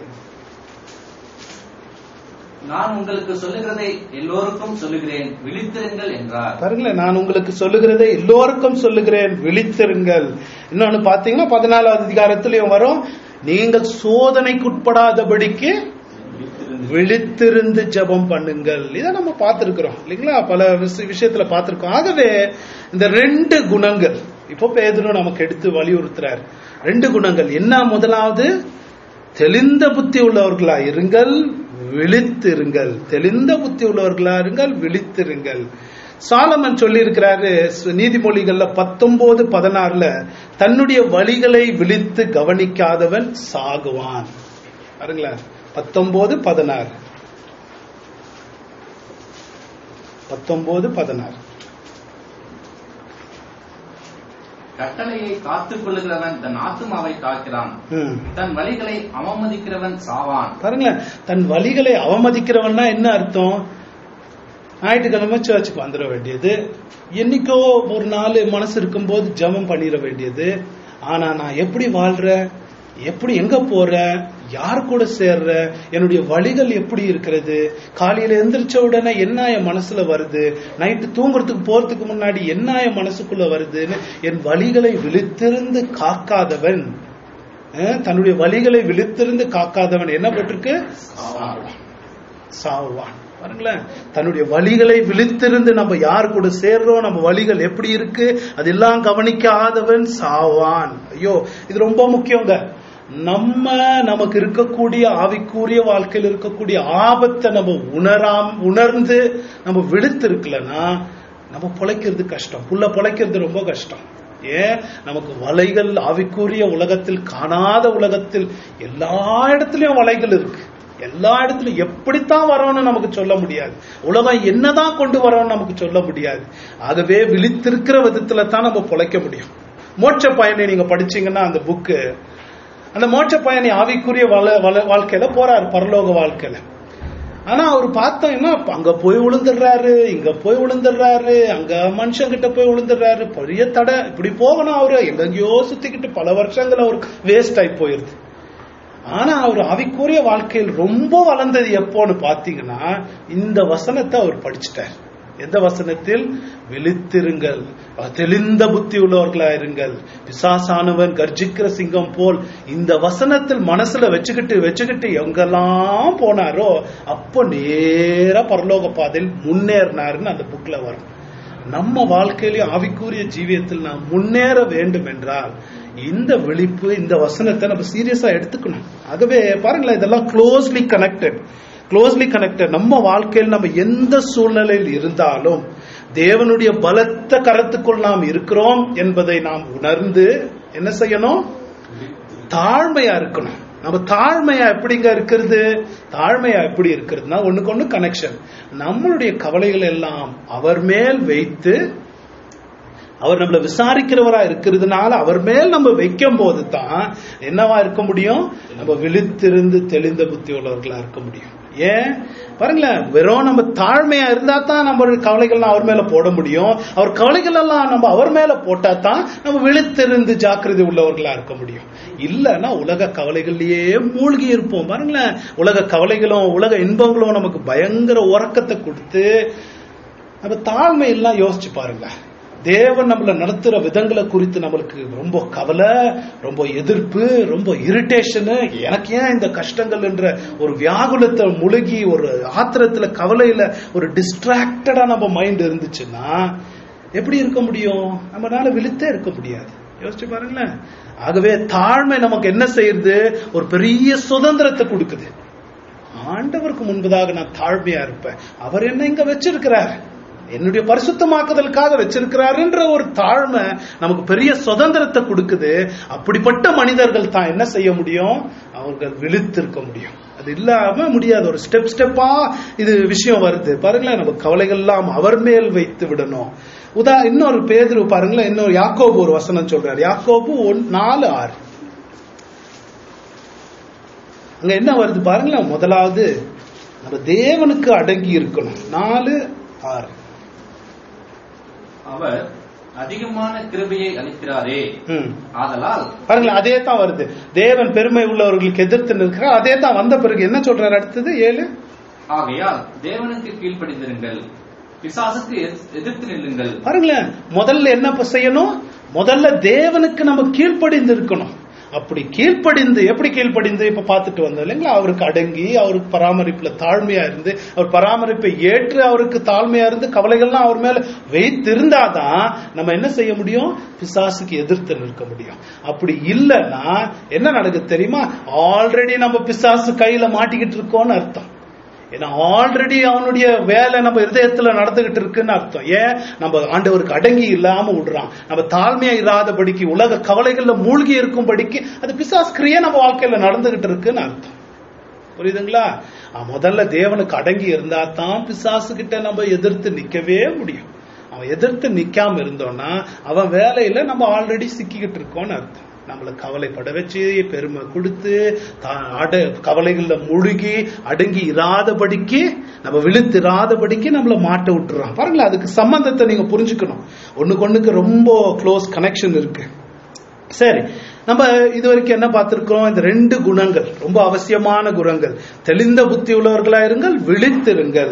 நான் உங்களுக்கு சொல்லுகிறதை எல்லோருக்கும் சொல்லுகிறேன் விழித்திருங்கள் என்றார் பாருங்களேன் நான் உங்களுக்கு சொல்லுகிறதை எல்லோருக்கும் சொல்லுகிறேன் விழித்திருங்கள் இன்னொன்னு பாத்தீங்கன்னா பதினாலாவது அதிகாரத்திலையும் வரும் நீங்கள் சோதனைக்குட்படாதபடிக்கு விழித்திருந்து ஜெபம் பண்ணுங்கள் இதை நம்ம பார்த்திருக்கிறோம் இல்லைங்களா பல விஷ- விஷயத்துல பார்த்திருக்கோம் ஆகவே இந்த ரெண்டு குணங்கள் இப்போ பேதரும் நமக்கு எடுத்து வலியுறுத்துறார் ரெண்டு குணங்கள் என்ன முதலாவது தெளிந்த புத்தி உள்ளவர்களா இருங்கள் விழித்திருங்கள் தெளிந்த புத்தி உள்ளவர்களா இருங்கள் விழித்திருங்கள் சாலமன் சொல்லி இருக்கிறாரு நீதிமொழிகள்ல பத்தொன்பது பதினாறுல தன்னுடைய வழிகளை விழித்து கவனிக்காதவன் சாகுவான் பாருங்களேன் பத்தொன்பது பதினாறு பத்தொன்பது பதினாறு கட்டளையை காத்துக் கொள்ளுகிறவன் தன் ஆத்துமாவை காக்கிறான் ம். தன் வழிகளை அவமதிக்கிறவன் சாவான் பாருங்களேன் தன் வழிகளை அவமதிக்கிறவன்னா என்ன அர்த்தம் ஞாயிற்றுக்கிழமை சர்ச்சுக்கு வந்துட வேண்டியது என்னைக்கோ ஒரு நாள் மனசு இருக்கும்போது ஜெபம் பண்ணிட வேண்டியது ஆனா நான் எப்படி வாழ்றேன் எப்படி எங்க போறேன் யார் கூட சேர்ற என்னுடைய வழிகள் எப்படி இருக்கிறது காலையில எந்திரிச்ச உடனே என்ன என் மனசுல வருது நைட்டு தூங்குறதுக்கு போறதுக்கு முன்னாடி என்ன என் மனசுக்குள்ள வருதுன்னு என் வழிகளை விழித்திருந்து காக்காதவன் அஹ், தன்னுடைய வழிகளை விழித்திருந்து காக்காதவன் என்ன போட்டிருக்கு சாவான். சாவான் பாருங்களேன் தன்னுடைய வழிகளை விழித்திருந்து நம்ம யார் கூட சேர்றோம் நம்ம வழிகள் எப்படி இருக்கு அதெல்லாம் கவனிக்காதவன் சாவான் ஐயோ இது ரொம்ப முக்கியங்க நம்ம நமக்கு இருக்கக்கூடிய ஆவிக்குரிய வாழ்க்கையில் இருக்கக்கூடிய ஆபத்தை நம்ம உணராம் உணர்ந்து நம்ம விழுத்து இருக்கலன்னா நம்ம பொழைக்கிறது கஷ்டம் புள்ள பொழைக்கிறது ரொம்ப கஷ்டம் ஏன் நமக்கு வலைகள் ஆவிக்குரிய உலகத்தில் காணாத உலகத்தில் எல்லா இடத்துலயும் வலைகள் இருக்கு எல்லா இடத்துலயும் எப்படித்தான் வரோம்னு நமக்கு சொல்ல முடியாது உலகம் என்னதான் கொண்டு வரோம்னு நமக்கு சொல்ல முடியாது ஆகவே விழித்திருக்கிற விதத்துல தான் நம்ம பொழைக்க முடியும் மோட்ச பயனை நீங்க படிச்சீங்கன்னா அந்த புக்கு அந்த மோட்ச பயணி ஆவிக்குரிய வள- வள- வாழ்க்கையில போறாரு பரலோக வாழ்க்கையில ஆனா அவர் பார்த்தோம்னா அங்க போய் விழுந்துடுறாரு இங்க போய் விழுந்துடுறாரு அங்க மனுஷங்கிட்ட போய் விழுந்துடுறாரு பெரிய தடை இப்படி போகணும் அவரு எங்கெங்கயோ சுத்திக்கிட்டு பல வருஷங்கள் அவருக்கு வேஸ்ட் ஆகி போயிருது ஆனா அவர் ஆவிக்குரிய வாழ்க்கையில் ரொம்ப வளர்ந்தது எப்போன்னு பாத்தீங்கன்னா இந்த வசனத்தை அவர் படிச்சிட்டார் எந்த வசனத்தில் விழித்திருங்கள் தெளிந்த புத்தி உள்ளவர்களா இருங்கள் பிசாசானவன் கர்ஜிக்கிற சிங்கம் போல் இந்த வசனத்தில் மனசுல வச்சுக்கிட்டு வச்சுக்கிட்டு எங்கெல்லாம் போனாரோ அப்போ நேரா பரலோக பாதையில் முன்னேறினாருன்னு அந்த புக்ல வரும் நம்ம வாழ்க்கையிலே ஆவிக்குரிய ஜீவியத்தில் நாம் முன்னேற வேண்டும் என்றால் இந்த விழிப்பு இந்த வசனத்தை நம்ம சீரியஸா எடுத்துக்கணும் ஆகவே பாருங்களேன் இதெல்லாம் க்ளோஸ்லி கனெக்டட் க்ளோஸ்லி கனெக்டட் நம்ம வாழ்க்கையில் நம்ம எந்த சூழ்நிலையில் இருந்தாலும் தேவனுடைய பலத்த கரத்துக்குள் நாம் இருக்கிறோம் என்பதை நாம் உணர்ந்து என்ன செய்யணும் தாழ்மையா இருக்கணும் நம்ம தாழ்மையா எப்படிங்க இருக்கிறது தாழ்மையா எப்படி இருக்கிறதுனா ஒண்ணுக்கு ஒண்ணு கனெக்ஷன் நம்மளுடைய கவலைகள் எல்லாம் அவர் மேல் வைத்து அவர் நம்மள விசாரிக்கிறவரா இருக்கிறதுனால அவர் மேல் நம்ம வைக்கும் போது தான் என்னவா இருக்க முடியும் நம்ம விழித்திருந்து தெளிந்த புத்தி உள்ளவர்களா இருக்க முடியும் ஏன் பாருங்களேன் வெறும் நம்ம தாழ்மையா இருந்தா தான் நம்ம கவலைகள்லாம் அவர் மேல போட முடியும் அவர் கவலைகள் எல்லாம் நம்ம அவர் மேல போட்டா தான் நம்ம விழித்திருந்து ஜாக்கிரதை உள்ளவர்களா இருக்க முடியும் இல்லைன்னா உலக கவலைகள்லயே மூழ்கி இருப்போம் பாருங்களேன் உலக கவலைகளும் உலக இன்பங்களும் நமக்கு பயங்கர உறக்கத்தை கொடுத்து நம்ம தாழ்மை எல்லாம் யோசிச்சு பாருங்க தேவன் நம்மள நடத்துற விதங்களை குறித்து நம்மளுக்கு ரொம்ப கவலை ரொம்ப எதிர்ப்பு ரொம்ப இரிட்டேஷனு எனக்கு ஏன் இந்த கஷ்டங்கள் என்ற ஒரு வியாகுலத்தை முழுகி ஒரு ஆத்திரத்துல கவலையில ஒரு டிஸ்ட்ராக்டடா நம்ம மைண்ட் இருந்துச்சுன்னா எப்படி இருக்க முடியும் நம்மளால விழுத்தே இருக்க முடியாது யோசிச்சு பாருங்களேன் ஆகவே தாழ்மை நமக்கு என்ன செய்யுது ஒரு பெரிய சுதந்திரத்தை கொடுக்குது ஆண்டவருக்கு முன்பதாக நான் தாழ்மையா இருப்பேன் அவர் என்ன இங்க வச்சிருக்கிறார் என்னுடைய பரிசுத்தமாக்குதலுக்காக வச்சிருக்கிறாருன்ற ஒரு தாழ்மை நமக்கு பெரிய சுதந்திரத்தை கொடுக்குது அப்படிப்பட்ட மனிதர்கள் தான் என்ன செய்ய முடியும் அவர்கள் விழித்திருக்க முடியும் அது இல்லாம முடியாது ஒரு ஸ்டெப் ஸ்டெப்பா இது விஷயம் வருது பாருங்களேன் நம்ம கவலைகள் எல்லாம் அவர் மேல் வைத்து விடணும் உதா இன்னொரு பேதுரு பாருங்களேன் இன்னொரு யாக்கோபு ஒரு வசனம் சொல்றாரு யாக்கோபு ஒன் நாலு ஆறு அங்க என்ன வருது பாருங்களேன் முதலாவது நம்ம தேவனுக்கு அடங்கி இருக்கணும் நாலு ஆறு அவர் அதிகமான கிருபையை அளிக்கிறாரே ம். ஆதலால் பாருங்களேன் அதே தான் வருது தேவன் பெருமை உள்ளவர்களுக்கு எதிர்த்து நிற்கிறார் அதே தான் வந்த பிறகு என்ன சொல்றாரு அடுத்தது ஏழு ஆகையால் தேவனுக்கு கீழ்ப்படிந்திருங்கள் பிசாசுக்கு எதிர்- எதிர்த்து நில்லுங்கள் பாருங்களேன் முதல்ல என்ன இப்ப செய்யணும் முதல்ல தேவனுக்கு நம்ம கீழ்ப்படிந்து இருக்கணும் அப்படி கீழ்ப்படிந்து எப்படி கீழ்ப்படிந்து இப்ப பார்த்துட்டு வந்தோம் இல்லைங்களா அவருக்கு அடங்கி அவருக்கு பராமரிப்புல தாழ்மையா இருந்து அவர் பராமரிப்பை ஏற்று அவருக்கு தாழ்மையா இருந்து கவலைகள்லாம் அவர் மேல வைத்திருந்தாதான் நம்ம என்ன செய்ய முடியும் பிசாசுக்கு எதிர்த்து நிற்க முடியும் அப்படி இல்லைன்னா என்ன நடக்குது தெரியுமா ஆல்ரெடி நம்ம பிசாசு கையில மாட்டிக்கிட்டு இருக்கோம்னு அர்த்தம் ஏன்னா ஆல்ரெடி அவனுடைய வேலை நம்ம இருதயத்துல நடந்துகிட்டு இருக்குன்னு அர்த்தம் ஏன் நம்ம ஆண்டவருக்கு அடங்கி இல்லாம விடுறான் நம்ம தாழ்மையா இராதபடிக்கு உலக கவலைகள்ல மூழ்கி இருக்கும்படிக்கு அது பிசாஸ்கிரியே நம்ம வாழ்க்கையில நடந்துகிட்டு இருக்குன்னு அர்த்தம் புரியுதுங்களா அவன் முதல்ல தேவனுக்கு அடங்கி இருந்தா தான் பிசாசு கிட்ட நம்ம எதிர்த்து நிக்கவே முடியும் அவன் எதிர்த்து நிக்காம இருந்தோம்னா அவன் வேலையில நம்ம ஆல்ரெடி சிக்கிக்கிட்டு இருக்கோம்னு அர்த்தம் நம்மள கவலைப்பட வச்சு பெருமை கொடுத்து தா- அட கவலைகள்ல முழுகி அடங்கி இராதபடிக்கு நம்ம விழுத்திராதபடிக்கு நம்மள மாட்ட விட்டுறான் பாருங்களேன் அதுக்கு சம்பந்தத்தை நீங்க புரிஞ்சுக்கணும் ஒண்ணுக்கு ஒண்ணுக்கு ரொம்ப க்ளோஸ் கனெக்ஷன் இருக்கு சரி நம்ம இது வரைக்கும் என்ன பார்த்திருக்கோம் இந்த ரெண்டு குணங்கள் ரொம்ப அவசியமான குணங்கள் தெளிந்த புத்தி உள்ளவர்களா இருங்கள் விழித்திருங்கள்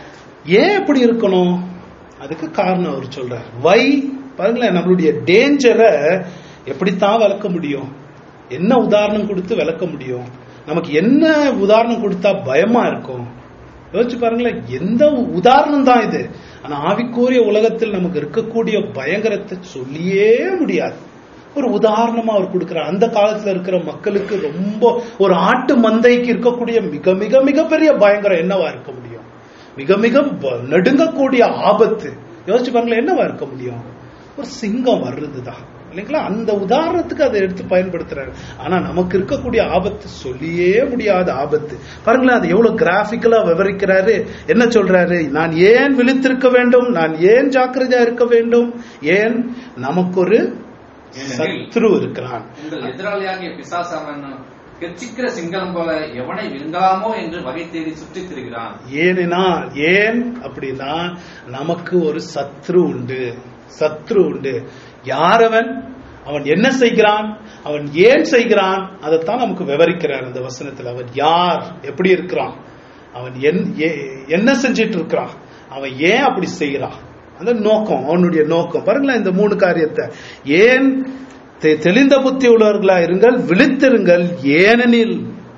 ஏன் இப்படி இருக்கணும் அதுக்கு காரணம் அவர் சொல்றார் வை பாருங்களேன் நம்மளுடைய டேஞ்சரை எப்படித்தான் விளக்க முடியும் என்ன உதாரணம் கொடுத்து விளக்க முடியும் நமக்கு என்ன உதாரணம் கொடுத்தா பயமா இருக்கும் யோசிச்சு பாருங்களேன் எந்த உதாரணம் தான் இது ஆனா ஆவிக்கூறிய உலகத்தில் நமக்கு இருக்கக்கூடிய பயங்கரத்தை சொல்லியே முடியாது ஒரு உதாரணமா அவர் கொடுக்கிறார் அந்த காலத்துல இருக்கிற மக்களுக்கு ரொம்ப ஒரு ஆட்டு மந்தைக்கு இருக்கக்கூடிய மிக மிக மிகப்பெரிய பயங்கரம் என்னவா இருக்க முடியும் மிக மிக ப- நடுங்கக்கூடிய ஆபத்து யோசிச்சு பாருங்களேன் என்னவா இருக்க முடியும் ஒரு சிங்கம் வர்றதுதான் இல்லைங்களா அந்த உதாரணத்துக்கு அதை எடுத்து பயன்படுத்துறாரு ஆனா நமக்கு இருக்கக்கூடிய ஆபத்து சொல்லியே முடியாத ஆபத்து பாருங்களேன் அது எவ்வளவு கிராபிக்கலா விவரிக்கிறாரு என்ன சொல்றாரு நான் ஏன் விழித்திருக்க வேண்டும் நான் ஏன் ஜாக்கிரதையா இருக்க வேண்டும் ஏன் நமக்கு ஒரு ஏனெனில் சத்ரு இருக்கிறான் உங்கள் எதிராளியாகிய பிசாசாமன் கெர்ச்சிக்கிற சிங்கம் போல எவனை விழுங்கலாமோ என்று வகை தேடி சுற்றித் திரிகிறான் ஏனெனா ஏன் அப்படின்னா நமக்கு ஒரு சத்ரு உண்டு சத்ரு உண்டு யார் அவன் அவன் என்ன செய்கிறான் அவன் ஏன் செய்கிறான் அதைத்தான் நமக்கு விவரிக்கிறார் அந்த வசனத்தில் அவன் யார் எப்படி இருக்கிறான் அவன் என் ஏ- என்ன செஞ்சிட்டு இருக்கிறான் அவன் ஏன் அப்படி செய்கிறான் அந்த நோக்கம் அவனுடைய நோக்கம் பாருங்களேன் இந்த மூணு காரியத்தை ஏன் தெ- தெளிந்த புத்தி உள்ளவர்களா இருங்கள் விழித்திருங்கள் ஏனெனில்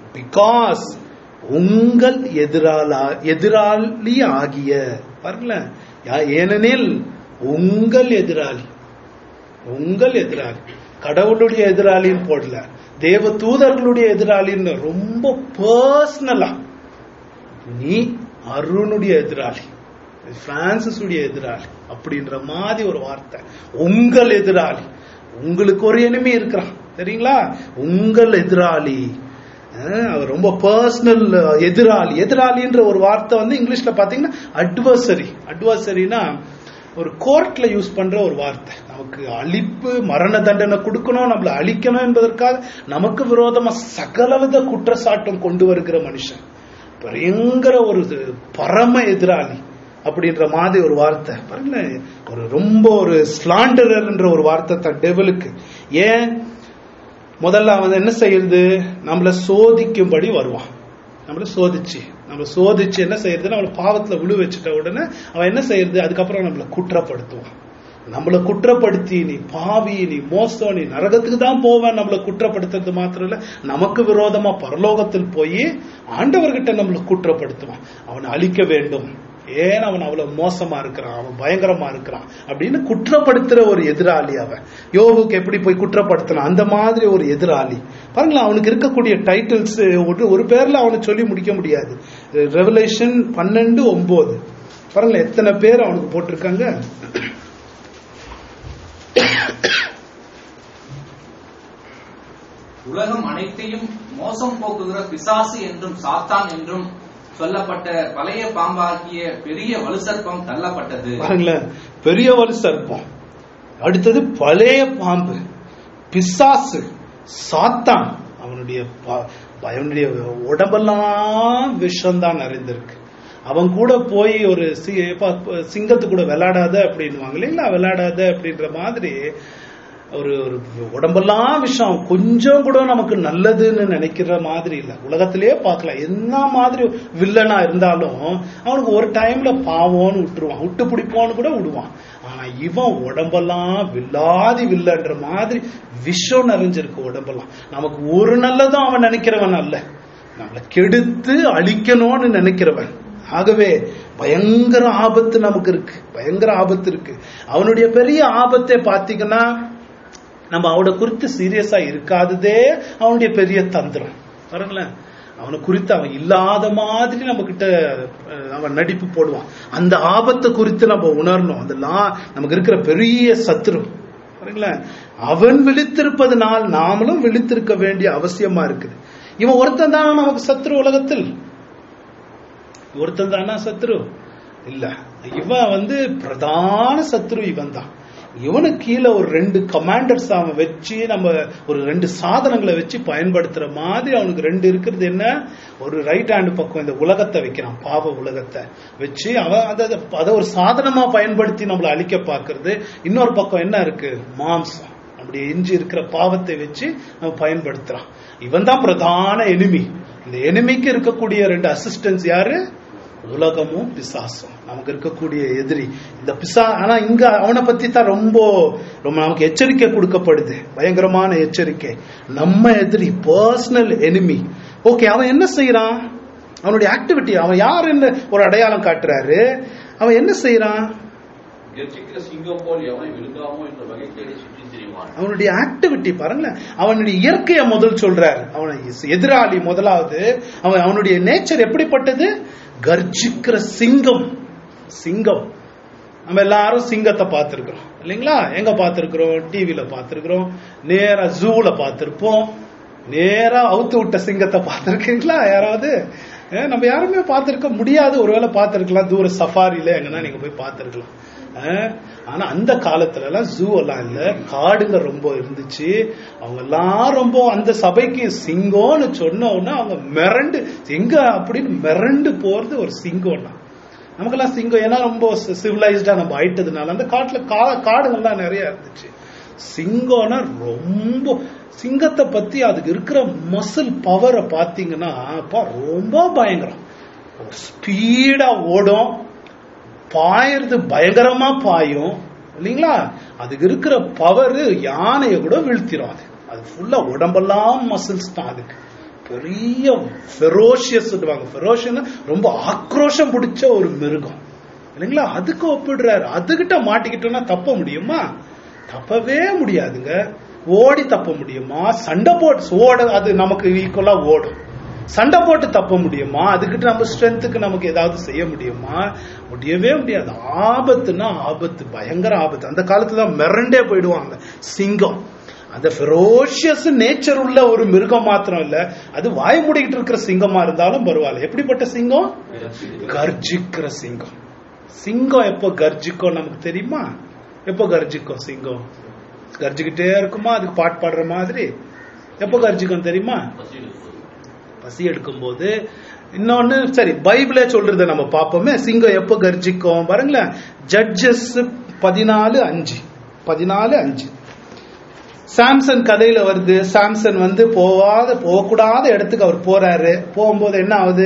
பிகாஸ் உங்கள் எதிராளா எதிராளி ஆகிய பாருங்களேன் யா- ஏனெனில் உங்கள் எதிராளி உங்கள் எதிராளி கடவுளுடைய எதிராளின்னு போடல தேவ தூதர்களுடைய எதிராளின்னு ரொம்ப பர்சனலா நீ அருணுடைய எதிராளி பிரான்சிஸ் உடைய எதிராளி அப்படின்ற மாதிரி ஒரு வார்த்தை உங்கள் எதிராளி உங்களுக்கு ஒரு எனிமி இருக்கிறான் தெரியுங்களா உங்கள் எதிராளி அஹ், அவர் ரொம்ப பர்சனல் எதிராளி எதிராளின்ற ஒரு வார்த்தை வந்து இங்கிலீஷ்ல பாத்தீங்கன்னா அட்வர்சரி அட்வர்சரினா ஒரு கோர்ட்ல யூஸ் பண்ற ஒரு வார்த்தை நமக்கு அழிப்பு மரண தண்டனை கொடுக்கணும் நம்மளை அழிக்கணும் என்பதற்காக நமக்கு விரோதமா சகலவித குற்றச்சாட்டும் கொண்டு வருகிற மனுஷன் பயங்கர ஒரு இது, பரம எதிராளி அப்படின்ற மாதிரி ஒரு வார்த்தை பாருங்களேன் ஒரு ரொம்ப ஒரு ஸ்லாண்டர்ன்ற ஒரு வார்த்தை தான் டெவலுக்கு ஏன் முதல்ல அவன் என்ன செய்யறது நம்மள சோதிக்கும்படி வருவான் நம்மள சோதிச்சு நம்மள சோதிச்சு என்ன செய்யறது நம்மள பாவத்துல விழு வச்சுட்ட உடனே அவன் என்ன செய்யறது அதுக்கப்புறம் நம்மள குற்றப்படுத்துவான் நம்மள குற்றப்படுத்தி நீ பாவி நீ மோசம் நீ நரகத்துக்கு தான் போவேன் நம்மள குற்றப்படுத்துறது மாத்திரம் இல்ல நமக்கு விரோதமா பரலோகத்தில் போய் ஆண்டவர்கிட்ட நம்மள குற்றப்படுத்துவான் அவனை அழிக்க வேண்டும் ஏன் அவன் அவ்வளவு மோசமா இருக்கிறான் அவன் பயங்கரமா இருக்கிறான் அப்படின்னு குற்றப்படுத்துற ஒரு எதிராளி அவன் யோகுக்கு எப்படி போய் குற்றப்படுத்தினான் அந்த மாதிரி ஒரு எதிராளி பாருங்களேன் அவனுக்கு இருக்கக்கூடிய டைட்டில்ஸ் ஒரு ஒரு பேர்ல அவனை சொல்லி முடிக்க முடியாது ரெவலேஷன் பன்னெண்டு ஒன்பது பாருங்களேன் எத்தனை பேர் அவனுக்கு போட்டிருக்காங்க உலகம் அனைத்தையும் மோசம் போக்குகிற பிசாசு என்றும் சாத்தான் என்றும் சொல்லப்பட்ட பழைய பாம்பாகிய பெரிய வலுசர்ப்பம் தள்ளப்பட்டது பாருங்களேன் பெரிய வலு சர்ப்பம் அடுத்தது பழைய பாம்பு பிசாசு சாத்தான் அவனுடைய ப- அவனுடைய உடம்பெல்லாம் விஷம் தான் நிறைந்திருக்கு அவன் கூட போய் ஒரு சி- ப- சிங்கத்து கூட விளையாடாத அப்படின்னுவாங்க இல்லைங்களா விளையாடாத அப்படின்ற மாதிரி ஒரு ஒரு உடம்பெல்லாம் விஷம் கொஞ்சம் கூட நமக்கு நல்லதுன்னு நினைக்கிற மாதிரி இல்ல உலகத்திலேயே பார்க்கலாம் என்ன மாதிரி வில்லனா இருந்தாலும் அவனுக்கு ஒரு டைம்ல பாவம்னு விட்டுருவான் விட்டு பிடிப்போன்னு கூட விடுவான் ஆனா இவன் உடம்பெல்லாம் வில்லாதி வில்லன்ற மாதிரி விஷம் நிறைஞ்சிருக்கு உடம்பெல்லாம் நமக்கு ஒரு நல்லதும் அவன் நினைக்கிறவன் அல்ல நம்மளை கெடுத்து அழிக்கணும்னு நினைக்கிறவன் ஆகவே பயங்கர ஆபத்து நமக்கு இருக்கு பயங்கர ஆபத்து இருக்கு அவனுடைய பெரிய ஆபத்தை பாத்தீங்கன்னா நம்ம அவனை குறித்து சீரியஸா இருக்காததே அவனுடைய பெரிய தந்திரம் பாருங்களேன் அவனை குறித்து அவன் இல்லாத மாதிரி நம்ம கிட்ட அஹ், அவன் நடிப்பு போடுவான் அந்த ஆபத்தை குறித்து நம்ம உணரணும் அதெல்லாம் நமக்கு இருக்கிற பெரிய சத்துரு பாருங்களேன் அவன் விழித்திருப்பதனால் நாமளும் விழித்திருக்க வேண்டிய அவசியமா இருக்குது இவன் ஒருத்தன் தான் நமக்கு சத்ரு உலகத்தில் ஒருத்தன் தானா சத்ரு இல்ல இவன் வந்து பிரதான சத்ரு இவன் தான் இவனுக்கு கீழே ஒரு ரெண்டு கமாண்டர்ஸ் அவன் வச்சு நம்ம ஒரு ரெண்டு சாதனங்களை வச்சு பயன்படுத்துற மாதிரி அவனுக்கு ரெண்டு இருக்கிறது என்ன ஒரு ரைட் ஹேண்ட் பக்கம் இந்த உலகத்தை வைக்கிறான் பாவ உலகத்தை வச்சு அவன் அதை அதை ஒரு சாதனமா பயன்படுத்தி நம்மளை அழிக்க பார்க்கிறது இன்னொரு பக்கம் என்ன இருக்கு மாம்சம் அப்படி எஞ்சி இருக்கிற பாவத்தை வச்சு நம்ம பயன்படுத்துறான் இவன் தான் பிரதான எனிமி இந்த எனிமிக்கு இருக்கக்கூடிய ரெண்டு அசிஸ்டன்ஸ் யாரு உலகமும் பிசாசும் நமக்கு இருக்கக்கூடிய எதிரி இந்த பிசா ஆனா இங்க அவனை பத்தி தான் ரொம்ப ரொம்ப நமக்கு எச்சரிக்கை கொடுக்கப்படுது பயங்கரமான எச்சரிக்கை நம்ம எதிரி பர்சனல் எனிமி ஓகே அவன் என்ன செய்யறான் அவனுடைய ஆக்டிவிட்டி அவன் யார் என்ன ஒரு அடையாளம் காட்டுறாரு அவன் என்ன செய்யறான் கெர்ச்சிக்கிற சிங்கம் போல் எவனை விழுங்காமோ என்ற வகை தேடி சுற்றி திரிவான் அவனுடைய ஆக்டிவிட்டி பாருங்களேன் அவனுடைய இயற்கையை முதல் சொல்றார் அவனை எதிராளி முதலாவது அவன் அவனுடைய நேச்சர் எப்படிப்பட்டது கர்ஜிக்கிற சிங்கம் சிங்கம் நம்ம எல்லாரும் சிங்கத்தை பார்த்திருக்கிறோம் இல்லைங்களா எங்க பார்த்திருக்கிறோம் டிவில பார்த்திருக்கிறோம் நேரா ஜூல பார்த்திருப்போம் நேரா அவுத்து விட்ட சிங்கத்தை பார்த்திருக்கீங்களா யாராவது அஹ் நம்ம யாருமே பார்த்திருக்க முடியாது ஒருவேளை பார்த்திருக்கலாம் தூர சஃபாரில எங்கன்னா நீங்க போய் பார்த்திருக்கலாம் அஹ் ஆனா அந்த காலத்துல எல்லாம் ஜூ எல்லாம் இல்ல காடுங்க ரொம்ப இருந்துச்சு அவங்க எல்லாம் ரொம்ப அந்த சபைக்கு சிங்கம்னு சொன்ன உடனே அவங்க மிரண்டு எங்க அப்படின்னு மிரண்டு போறது ஒரு சிங்கம் தான் நமக்கெல்லாம் சிங்கம் ஏன்னா ரொம்ப சிவிலைஸ்டா நம்ம ஆயிட்டதுனால அந்த காட்டுல கா- காடுங்கள்லாம் நிறைய இருந்துச்சு சிங்கம்னா ரொம்ப சிங்கத்தை பத்தி அதுக்கு இருக்கிற மசில் பவரை பாத்தீங்கன்னா அப்பா ரொம்ப பயங்கரம் ஸ்பீடா ஓடும் பாயறது பயங்கரமா பாயும் இல்லைங்களா அதுக்கு இருக்கிற பவர் யானையை கூட வீழ்த்திரும் அது அது ஃபுல்லா உடம்பெல்லாம் மசில்ஸ் தான் அதுக்கு பெரிய ஃபெரோஷியஸ் ஃபெரோஷியஸ் ரொம்ப ஆக்ரோஷம் பிடிச்ச ஒரு மிருகம் இல்லைங்களா அதுக்கு ஒப்பிடுறாரு அதுகிட்ட மாட்டிக்கிட்டோம்னா தப்ப முடியுமா தப்பவே முடியாதுங்க ஓடி தப்ப முடியுமா சண்டை போட்டு ஓட அது நமக்கு ஈக்குவலா ஓடும் சண்டை போட்டு தப்ப முடியுமா அதுக்கிட்ட நம்ம ஸ்ட்ரென்த்துக்கு நமக்கு ஏதாவது செய்ய முடியுமா முடியவே முடியாது ஆபத்துனா ஆபத்து பயங்கர ஆபத்து அந்த காலத்துல தான் மிரண்டே போயிடுவாங்க சிங்கம் அந்த ஃபெரோஷியஸ் நேச்சர் உள்ள ஒரு மிருகம் மாத்திரம் இல்ல அது வாய் மூடிக்கிட்டு இருக்கிற சிங்கமா இருந்தாலும் பரவாயில்ல எப்படிப்பட்ட சிங்கம் கர்ஜிக்கிற சிங்கம் சிங்கம் எப்போ கர்ஜிக்கும் நமக்கு தெரியுமா எப்போ கர்ஜிக்கும் சிங்கம் கர்ஜிக்கிட்டே இருக்குமா அதுக்கு பாட்டு பாடுற மாதிரி எப்போ கர்ஜிக்கும் தெரியுமா பசி எடுப்பது பசி எடுக்கும்போது இன்னொன்னு சரி பைபிளே சொல்றதை நம்ம பார்ப்போமே சிங்கம் எப்போ கர்ஜிக்கும் பாருங்களேன் ஜட்ஜஸ் பதினாலு அஞ்சு பதினாலு அஞ்சு சாம்சன் கதையில வருது சாம்சன் வந்து போகாத போகக்கூடாத இடத்துக்கு அவர் போறாரு போகும்போது என்ன ஆகுது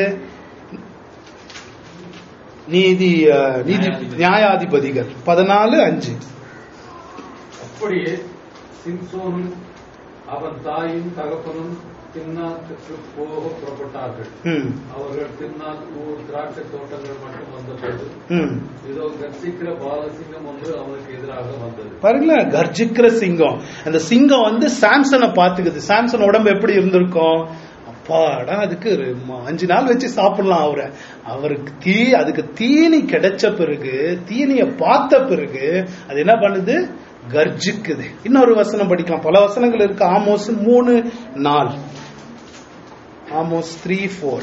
நீதி அஹ், நீதி நியாயாதிபதிகள் பதினாலு அஞ்சு அப்படியே சிம்சோனும் அவன் தாயும் தகப்பனும் தின்னாத்துக்கு போக புறப்பட்டார்கள் ம், அவர்கள் தின்னாத் ஊர் திராட்சை தோட்டங்கள் மட்டும் வந்தபோது ம். இதோ கர்ச்சிக்கிற பாலசிங்கம் ஒன்று அவனுக்கு எதிராக வந்தது பாருங்களேன் கர்ஜிக்கிற சிங்கம் அந்த சிங்கம் வந்து சாம்சனை பாத்துக்குது சாம்சன் உடம்பு எப்படி இருந்திருக்கும் அப்பாடா அதுக்கு ஒரு ம- அஞ்சு நாள் வச்சு சாப்பிடலாம் அவரை அவருக்கு தீ அதுக்கு தீனி கிடைச்ச பிறகு தீனிய பார்த்த பிறகு அது என்ன பண்ணுது கர்ஜிக்குது இன்னொரு வசனம் படிக்கலாம் பல வசனங்கள் இருக்கு ஆமோஸ் மூணு நாள் ஆமோஸ் த்ரீ ஃபோர்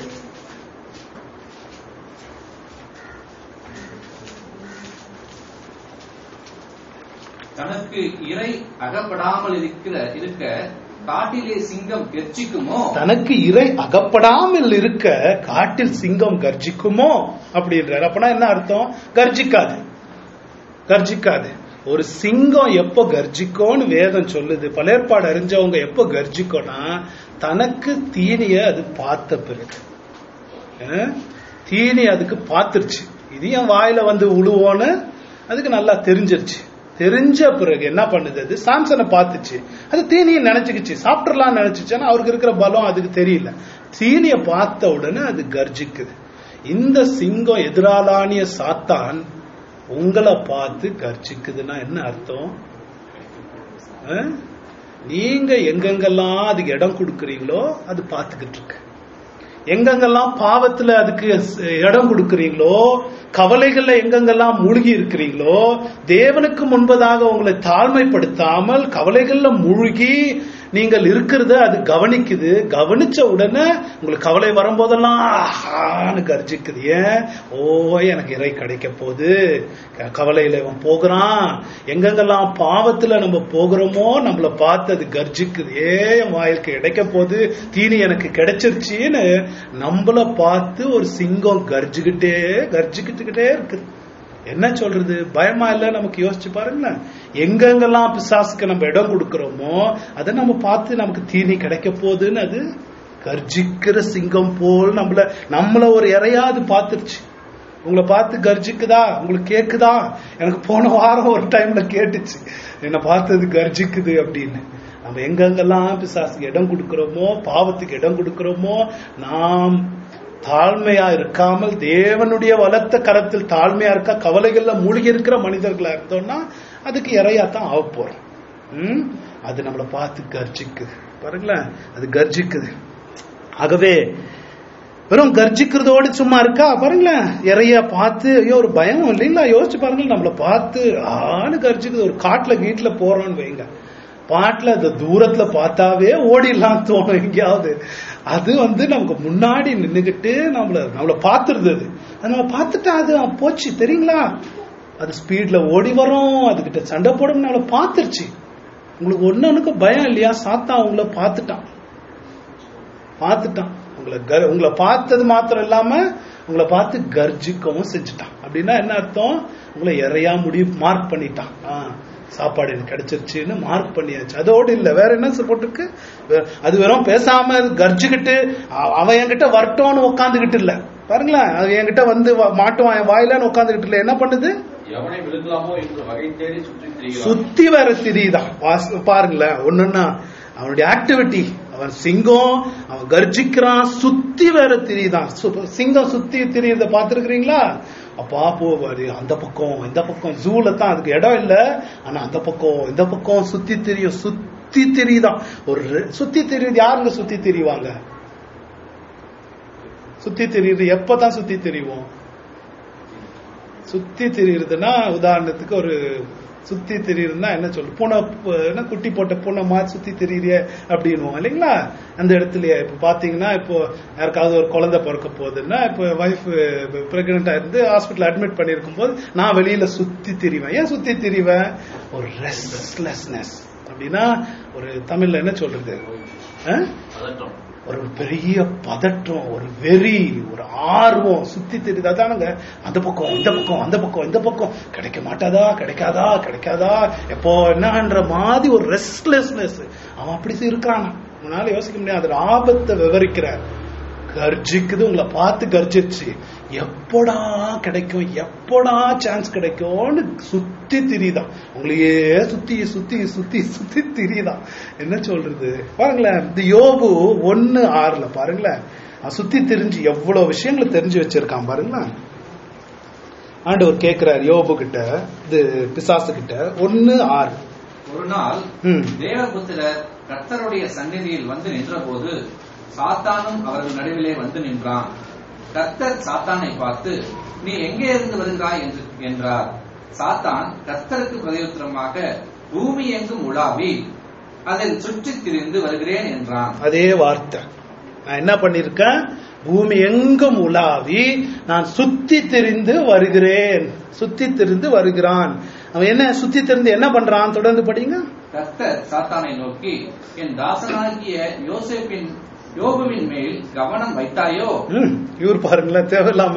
தனக்கு இறை அகப்படாமல் இருக்கிற இருக்க காட்டிலே சிங்கம் கெர்ச்சிக்குமோ தனக்கு இறை அகப்படாமல் இருக்க காட்டில் சிங்கம் கர்ஜிக்குமோ அப்படின்றார் அப்பனா என்ன அர்த்தம் கர்ஜிக்காது கர்ஜிக்காது ஒரு சிங்கம் எப்போ கர்ஜிக்கும்னு வேதம் சொல்லுது பழையற்பாடு அறிஞ்சவங்க எப்போ கர்ஜிக்கும்னா தனக்கு தீனிய அது பார்த்த பிறகு அஹ், தீனி அதுக்கு பார்த்துருச்சு இது என் வாயில வந்து உழுவோன்னு அதுக்கு நல்லா தெரிஞ்சிருச்சு தெரிஞ்ச பிறகு என்ன பண்ணுது அது சாம்சனை பார்த்துச்சு அது தீனியை நினைச்சுக்கிச்சு சாப்பிடலாம் நினைச்சுச்சுன்னா அவருக்கு இருக்கிற பலம் அதுக்கு தெரியல தீனியை பார்த்த உடனே அது கர்ஜிக்குது இந்த சிங்கம் எதிராளானிய சாத்தான் உங்களை பார்த்து கர்ஜிக்குதுன்னா என்ன அர்த்தம் அஹ்? நீங்க எங்கெங்கெல்லாம் அதுக்கு இடம் கொடுக்குறீங்களோ அது பார்த்துக்கிட்டு இருக்கு எங்கெங்கெல்லாம் பாவத்துல அதுக்கு ஸ்- இடம் கொடுக்கறீங்களோ கவலைகள்ல எங்கெங்கெல்லாம் மூழ்கி இருக்கிறீங்களோ தேவனுக்கு முன்பதாக உங்களை தாழ்மைப்படுத்தாமல் கவலைகள்ல மூழ்கி நீங்கள் இருக்கிறத அது கவனிக்குது கவனிச்ச உடனே உங்களுக்கு கவலை வரும்போதெல்லாம் ஆஹான்னு கர்ஜிக்குது ஏன் ஓ எனக்கு இறை கிடைக்க போகுது க- கவலையில இவன் போகிறான் எங்கெங்கெல்லாம் பாவத்துல நம்ம போகிறோமோ நம்மள பார்த்து அது கர்ஜிக்குது ஏ என் வாயிலுக்கு கிடைக்க போகுது தீனி எனக்கு கிடைச்சிருச்சுன்னு நம்மள பார்த்து ஒரு சிங்கம் கர்ஜிக்கிட்டே கர்ஜிக்கிட்டுக்கிட்டே இருக்குது என்ன சொல்றது பயமா இல்ல நமக்கு யோசிச்சு பாருங்களேன் எங்கெங்கெல்லாம் பிசாசுக்கு நம்ம இடம் கொடுக்கிறோமோ அதை நம்ம பார்த்து நமக்கு தீனி கிடைக்க போகுதுன்னு அது கர்ஜிக்கிற சிங்கம் போல் நம்மள நம்மள ஒரு இறையாது பார்த்துருச்சு உங்களை பார்த்து கர்ஜிக்குதா உங்களுக்கு கேக்குதா எனக்கு போன வாரம் ஒரு டைம்ல கேட்டுச்சு என்னை பார்த்தது கர்ஜிக்குது அப்படின்னு நம்ம எங்கெங்கெல்லாம் பிசாசுக்கு இடம் கொடுக்கிறோமோ பாவத்துக்கு இடம் கொடுக்கிறோமோ நாம் தாழ்மையா இருக்காமல் தேவனுடைய வளர்த்த கரத்தில் தாழ்மையா இருக்கா கவலைகள்ல மூழ்கி இருக்கிற மனிதர்களா இருந்தோம்னா அதுக்கு இறையா தான் ஆக போறோம் ம்? அது நம்மளை பார்த்து கர்ஜிக்குது பாருங்களேன் அது கர்ஜிக்குது ஆகவே வெறும் கர்ஜிக்கிறதோடு சும்மா இருக்கா பாருங்களேன் இறைய பார்த்து ஐயோ ஒரு பயம் இல்லைங்களா யோசிச்சு பாருங்களேன் நம்மளை பார்த்து ஆன்னு கர்ஜிக்குது ஒரு காட்டுல வீட்டுல போறோம்னு வைங்க பாட்டுல அந்த தூரத்துல பார்த்தாவே ஓடிடலாம் தோணும் எங்கேயாவது அது வந்து நமக்கு முன்னாடி நின்னுகிட்டு நம்மள நம்மள பார்த்துருது அது அது நம்ம பார்த்துட்டா அது போச்சு தெரியுங்களா அது ஸ்பீட்ல ஓடி வரும் அதுகிட்ட சண்டை போடும் நம்மள பார்த்துருச்சு உங்களுக்கு ஒன்னொன்னுக்கு பயம் இல்லையா சாத்தா உங்களை பார்த்துட்டான் பார்த்துட்டான் உங்களை கர்- உங்களை பார்த்தது மாத்திரம் இல்லாம உங்களை பார்த்து கர்ஜிக்கவும் செஞ்சுட்டான் அப்படின்னா என்ன அர்த்தம் உங்களை இறையா முடிவு மார்க் பண்ணிட்டான் ஆ, சாப்பாடு எனக்கு கிடைச்சிருச்சுன்னு மார்க் பண்ணியாச்சு அதோடு இல்ல வேற என்ன சொல் போட்டிருக்கு வே- அது வெறும் பேசாம கர்ஜிக்கிட்டு அ- அவன் என்கிட்ட வரட்டும்னு உட்காந்துக்கிட்டு இல்ல பாருங்களேன் அது என்கிட்ட வந்து வ- மாட்டுவான் என் வாயிலான்னு உட்காந்துக்கிட்டு இல்ல என்ன பண்ணுது எவனை விழுங்கலாமோ என்று வகை தேடி சுற்றி திரிகிறான் சுத்தி வேற திரியுதான் வாஸ்- பாருங்களேன் ஒண்ணுன்னா அவனுடைய ஆக்டிவிட்டி அவன் சிங்கம் அவன் கர்ஜிக்கிறான் சுத்தி வேற திரியுதான் சு- சிங்கம் சுத்தி திரியறத பாத்துருக்கீங்களா அப்பா போவாரு அந்த பக்கம் இந்த பக்கம் ஜூல தான் அதுக்கு இடம் இல்ல ஆனா அந்த பக்கம் இந்த பக்கம் சுத்தி திரியும் சுத்தி திரியுதான் ஒரு ரெ- சுத்தி திரியுது யாருங்க சுத்தி திரிவாங்க சுத்தி திரியுது எப்பதான் சுத்தி திரிவோம் சுத்தி திரியுறதுன்னா உதாரணத்துக்கு ஒரு சுத்தி திரியுதுன்னா என்ன சொல்லு பூனை ப- என்ன குட்டி போட்ட பூனை மாதிரி சுத்தி திரியுறிய அப்படின்னுவோம் இல்லைங்களா அந்த இடத்துலயே இப்ப பாத்தீங்கன்னா இப்போ யாருக்காவது ஒரு குழந்தை பிறக்க போகுதுன்னா இப்போ ஒய்ஃப் பிரெக்னெண்டா இருந்து ஹாஸ்பிட்டல் அட்மிட் பண்ணிருக்கும் போது நான் வெளியில சுத்தி திரிவேன் ஏன் சுத்தி திரிவேன் ஒரு ரெஸ்ட்லெஸ்னஸ் அப்படின்னா ஒரு தமிழ்ல என்ன சொல்றது ஆ? அதட்டம் ஒரு பெரிய பதற்றம் ஒரு வெறி ஒரு ஆர்வம் சுத்தி தெரியுது அதானுங்க அந்த பக்கம் இந்த பக்கம் அந்த பக்கம் இந்த பக்கம் கிடைக்க மாட்டாதா கிடைக்காதா கிடைக்காதா எப்போ என்னன்ற மாதிரி ஒரு ரெஸ்ட்லெஸ்னஸ் அவன் அப்படி இருக்கிறான் உன்னால யோசிக்க முடியாது அதோட ஆபத்தை விவரிக்கிறார் கர்ஜிக்குது உங்களை பார்த்து கர்ஜிச்சு எப்படா கிடைக்கும் எப்படா சான்ஸ் கிடைக்கும்னு சுத்தி திரியுதான் உங்களையே சுத்தி சுத்தி சுத்தி சுத்தி திரியுதான் என்ன சொல்றது பாருங்களேன் இந்த யோபு ஒன்னு ஆறுல பாருங்களேன் அவன் சுத்தி தெரிஞ்சு எவ்வளவு விஷயங்களை தெரிஞ்சு வச்சிருக்கான் பாருங்களேன் ஆண்டவர் கேக்குறார் யோபு கிட்ட இது பிசாசு கிட்ட ஒன்னு ஆறு ஒரு நாள் ம். தேவபுத்திரர் கர்த்தருடைய சந்நிதியில் வந்து நின்றபோது சாத்தானும் அவர்கள் நடுவிலே வந்து நின்றான் கர்த்தர் சாத்தானை பார்த்து நீ எங்கே இருந்து வருகிறாய் என்று என்றார் சாத்தான் கர்த்தருக்கு பிரதியுத்தரமாக பூமி எங்கும் உலாவி அதில் சுற்றித் திரிந்து வருகிறேன் என்றான் அதே வார்த்தை நான் என்ன பண்ணிருக்கேன் பூமி எங்கும் உலாவி நான் சுத்தி தெரிந்து வருகிறேன் சுத்தி தெரிந்து வருகிறான் அவன் என்ன சுத்தி தெரிந்து என்ன பண்றான் தொடர்ந்து படிங்க கர்த்தர் சாத்தானை நோக்கி என் தாசனாகிய யோசேப்பின் யோபுவின் மேல் கவனம் வைத்தாயோ ம், இவர் பாருங்களேன் தேவையில்லாம